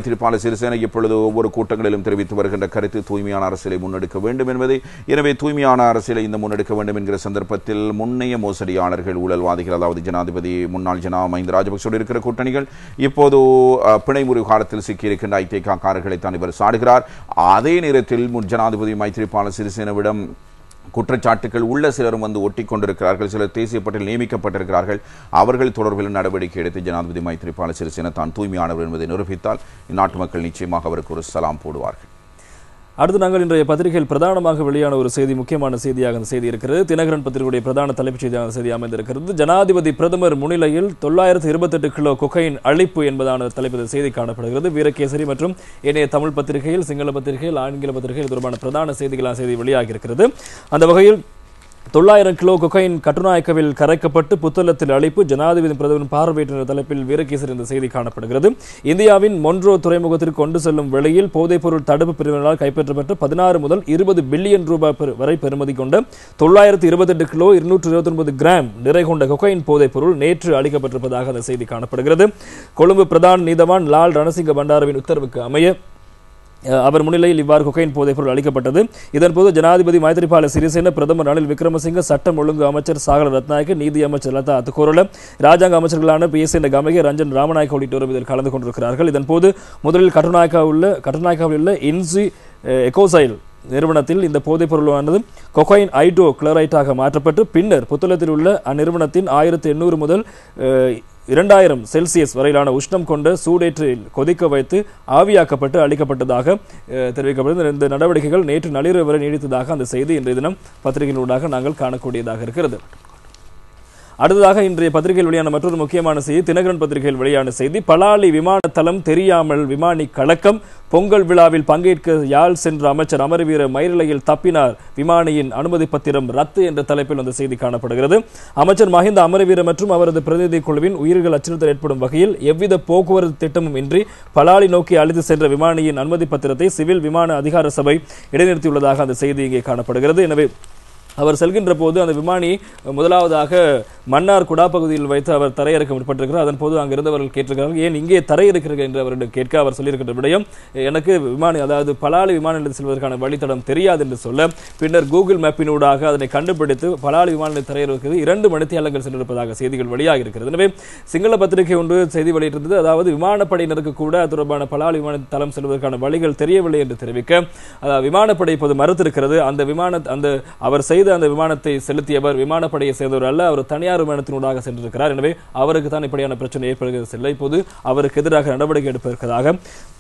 மைத்திரிபால சிறிசேன இப்பொழுது ஒவ்வொரு கூட்டங்களிலும் தெரிவித்து வருகின்ற கருத்து தூய்மையான அரசியலை முன்னெடுக்க வேண்டும் என்பதை எனவே தூய்மையான அரசியலை இந்த முன்னெடுக்க வேண்டும் என்கிற சந்தர்ப்பத்தில் முன்னைய மோசடியாளர்கள் ஊழல்வாதிகள் அதாவது ஜனாதிபதி முன்னாள் ஜனா மஹிந்த ராஜபக்சோடு இருக்கிற கூட்டணிகள் இப்போது அஹ், பிணை முறிவு காலத்தில் சிக்கியிருக்கின்ற ஐதேகா காரர்களை தான் இவர் சாடுகிறார் அதே நேரத்தில் முன் ஜனாதிபதி மைத்திரிபால சிறிசேனவிடம் குற்றச்சாட்டுகள் உள்ள சிலரும் வந்து ஒட்டி கொண்டிருக்கிறார்கள் சிலர் தேசிய பட்டியல் நியமிக்கப்பட்டிருக்கிறார்கள் அவர்கள் தொடர்பில் நடவடிக்கை எடுத்து ஜனாதிபதி மைத்திரிபால சிறிசேன தான் தூய்மையானவர் என்பதை நிரூபித்தால் இந்நாட்டு மக்கள் நிச்சயமாக அவருக்கு ஒரு சலாம் போடுவார்கள் அடுத்து நாங்கள் இன்றைய பத்திரிகையில் பிரதானமாக வெளியான ஒரு செய்தி முக்கியமான செய்தியாக அந்த செய்தி இருக்கிறது தினகரன் பத்திரிகையுடைய பிரதான தலைப்புச் செய்தியான செய்தி அமைந்திருக்கிறது ஜனாதிபதி பிரதமர் முன்னிலையில் தொள்ளாயிரத்து இருபத்தெட்டு கிலோ கொக்கைன் அழிப்பு என்பதான தலைப்பு இந்த செய்தி காணப்படுகிறது வீரகேசரி மற்றும் ஏனைய தமிழ் பத்திரிகையில் சிங்கள பத்திரிகையில் ஆங்கில பத்திரிகையில் இது தொடர்பான பிரதான செய்திகளான செய்தி வெளியாகி இருக்கிறது அந்த வகையில் தொள்ளாயிரம் கிலோ கொக்கைன் கட்டுநாயக்கவில் கரைக்கப்பட்டு புத்தளத்தில் அழிப்பு ஜனாதிபதி பிரதமர் பார்வையிட்ட தலைப்பில் வீரகேசரி இந்த செய்தி காணப்படுகிறது இந்தியாவின் மொன்ரோ துறைமுகத்திற்கு கொண்டு செல்லும் வேளையில் போதைப்பொருள் தடுப்பு பிரிவினரால் கைப்பற்றப்பட்ட பதினாறு முதல் இருபது பில்லியன் ரூபாய் பெரு- வரை பெறுமதி கொண்ட தொள்ளாயிரத்து இருபத்தெட்டு கிலோ இருநூற்று இருபத்தி ஒன்பது கிராம் நிறை கொண்ட கொக்கைன் போதைப்பொருள் நேற்று அளிக்கப்பட்டிருப்பதாக அந்த செய்தி காணப்படுகிறது கொழும்பு பிரதான் நீதவான் லால் ரணசிங்க பண்டாரவின் உத்தரவுக்கு அமைய அஹ் அவர் முன்னிலையில் இவ்வாறு கொக்கைன் போதைப்பொருள் அளிக்கப்பட்டது இதன்போது ஜனாதிபதி மைத்திரிபால சிறிசேன பிரதமர் ரணில் விக்ரமசிங்க சட்டம் ஒழுங்கு அமைச்சர் சாகர ரத்நாயக்க நீதி அமைச்சர் லதா அத்துக்கோரல ராஜாங்க அமைச்சர்களான P S N Gamage Ranjan Ramanayake உள்ளிட்டோரும் இதில் கலந்து கொண்டிருக்கிறார்கள் இதன்போது முதலில் கட்டுநாயக்கா உள்ள கட்டுநாயக்காவில் உள்ள இன்சி அஹ், எக்கோசைல் நிறுவனத்தில் இந்த போதைப் பொருளானது கொகைன் ஐடோ குளோரைட்டாக மாற்றப்பட்டு பின்னர் புத்தளத்தில் உள்ள அந்நிறுவனத்தின் ஆயிரத்தி எண்ணூறு முதல் அஹ், இரண்டாயிரம் செல்சியஸ் வரையிலான உஷ்ணம் கொண்ட சூடேற்றில் கொதிக்க வைத்து ஆவியாக்கப்பட்டு அளிக்கப்பட்டதாக அஹ், தெரிவிக்கப்படுகிறது இந்த நடவடிக்கைகள் நேற்று நள்ளிரவு வரை நீடித்ததாக அந்த செய்தி இன்றைய தினம் பத்திரிகைகளூடாக நாங்கள் காணக்கூடியதாக இருக்கிறது அடுத்ததாக இன்றைய பத்திரிகையில் வெளியான மற்றொரு முக்கியமான செய்தி தினகரன் பத்திரிகையில் வெளியான செய்தி பலாலி விமான தளம் தெரியாமல் விமானி கலக்கம் பொங்கல் விழாவில் பங்கேற்க யாழ் சென்ற அமைச்சர் அமரவீர மயிரிழையில் தப்பினார் விமானியின் அனுமதி பத்திரம் ரத்து என்ற தலைப்பில் அந்த செய்தி காணப்படுகிறது அமைச்சர் மஹிந்த அமரவீர மற்றும் அவரது பிரதிநிதி குழுவின் உயிர்கள் அச்சுறுத்தல் ஏற்படும் வகையில் எவ்வித போக்குவரத்து திட்டமும் இன்றி பலாலி நோக்கி அழைத்து சென்ற விமானியின் அனுமதி பத்திரத்தை சிவில் விமான அதிகார சபை இடைநிறுத்தியுள்ளதாக அந்த செய்தி இங்கே காணப்படுகிறது எனவே அவர் செல்கின்ற போது அந்த விமானி முதலாவதாக மன்னார் குடா பகுதியில் வைத்து அவர் தரையிறக்க முற்பட்டிருக்கிறார் அதன் போது அங்கிருந்தவர்கள் கேட்டிருக்கிறார்கள் ஏன் இங்கே தரையிறக்கிறது என்று அவரிடம் கேட்க அவர் சொல்லியிருக்கின்ற விடயம் எனக்கு விமானி அதாவது பலாலி விமான நிலையத்தில் செல்வதற்கான வழித்தடம் தெரியாது என்று சொல்ல பின்னர் கூகுள் மேப்பினூடாக அதனை கண்டுபிடித்து பலாலி விமான நிலையம் தரையிறக்கிறது இரண்டு மணித்தியாலங்கள் சென்றிருப்பதாக செய்திகள் வெளியாக இருக்கிறது எனவே சிங்கள பத்திரிகை ஒன்று செய்தி வெளியிட்டிருந்தது அதாவது விமானப்படையினருக்கு கூட அது தொடர்பான பலாலி விமான தளம் செல்வதற்கான வழிகள் தெரியவில்லை என்று தெரிவிக்க அதாவது விமானப்படை இப்போது மறுத்திருக்கிறது அந்த விமான அந்த அவர் செய்த அந்த விமானத்தை செலுத்தியவர் விமானப்படையை சேர்ந்தவர் அல்ல அவர் தனியார் விமானத்தினூடாக சென்றிருக்கிறார் எனவே அவருக்கு தான் இப்படியான பிரச்சனை ஏற்படுகிறது இல்லை இப்போது அவருக்கு எதிராக நடவடிக்கை எடுப்பதற்காக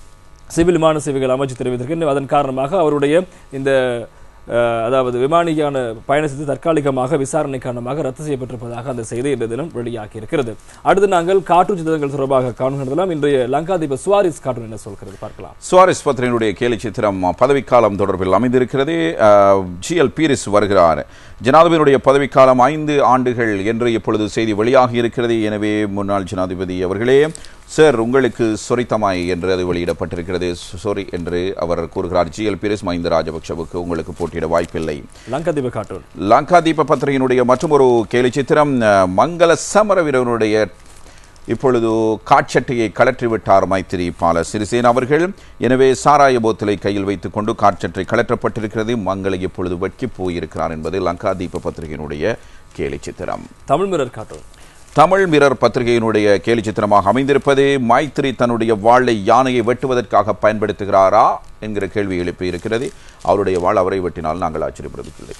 சிவில் விமான சேவைகள் அமைச்சு தெரிவித்திருக்கு அதன் காரணமாக அவருடைய இந்த அஹ், அதாவது விமானிக்கான பயணத்தை தற்காலிகமாக விசாரணை காரணமாக ரத்து செய்யப்பட்டிருப்பதாக அந்த செய்தி இந்த தினம் வெளியாகி இருக்கிறது அடுத்து நாங்கள் கார்ட்டூன் சித்திரங்கள் தொடர்பாக காணுகிறதெல்லாம் இன்றைய லங்காதீப சுவாரிஸ் கார்ட்டூன் என்ன சொல்கிறது பார்க்கலாம் சுவாரிஸ் பத்திரிகையினுடைய கேலி சித்திரம் பதவிக்காலம் தொடர்பில் அமைந்திருக்கிறது ஜிஎல் பீரிஸ் வருகிறார் ஜனாதிபதியினுடைய பதவிக்காலம் ஐந்து ஆண்டுகள் என்று இப்பொழுது செய்தி வெளியாகி இருக்கிறது எனவே முன்னாள் ஜனாதிபதி அவர்களே சார் உங்களுக்கு சொரித்தமாய் என்று அது வெளியிடப்பட்டிருக்கிறது சொரி என்று அவர் கூறுகிறார் ஜிஎல் பீரிஸ் மஹிந்த ராஜபக்சவுக்கு உங்களுக்கு போட்டியிட வாய்ப்பில்லை லங்காதீப கார்ட்டூன் லங்காதீப பத்திரிகையினுடைய மற்றொரு கேலி சித்திரம் அஹ், மங்கள சமரவீரனுடைய இப்பொழுது காட்சட்டையை கலற்றிவிட்டார் மைத்திரி பால சிறிசேன அவர்கள் எனவே சாராய போத்தலை கையில் வைத்துக் கொண்டு காட்சட்டை கலற்றப்பட்டிருக்கிறது மங்கள இப்பொழுது வெட்கி போயிருக்கிறார் என்பது லங்காதீப பத்திரிகையினுடைய கேலி சித்திரம் Tamil Mirror cartoon Tamil Mirror பத்திரிகையினுடைய கேலி சித்திரமாக அமைந்திருப்பது மைத்திரி தன்னுடைய வாளை யானையை வெட்டுவதற்காக பயன்படுத்துகிறாரா என்கிற கேள்வி எழுப்பி இருக்கிறது அவருடைய வாள் அவரை வெட்டினால் நாங்கள் ஆச்சரியப்படுவதில்லை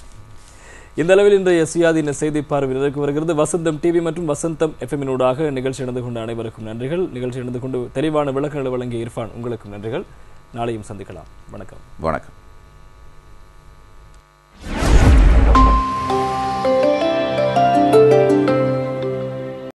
இந்த அளவில் இன்றைய சுயாதீன செய்தி பார்வையிற்கு வருகிறது வசந்தம் டிவி மற்றும் வசந்தம் எஃப்எம்மினூடாக நிகழ்ச்சி நடந்து கொண்ட அனைவருக்கும் நன்றிகள் நிகழ்ச்சி நடந்து கொண்டு தெளிவான விளக்கங்களை வழங்கிய இர்ஃபான் உங்களுக்கும் நன்றிகள் நாளையும் சந்திக்கலாம் வணக்கம் வணக்கம்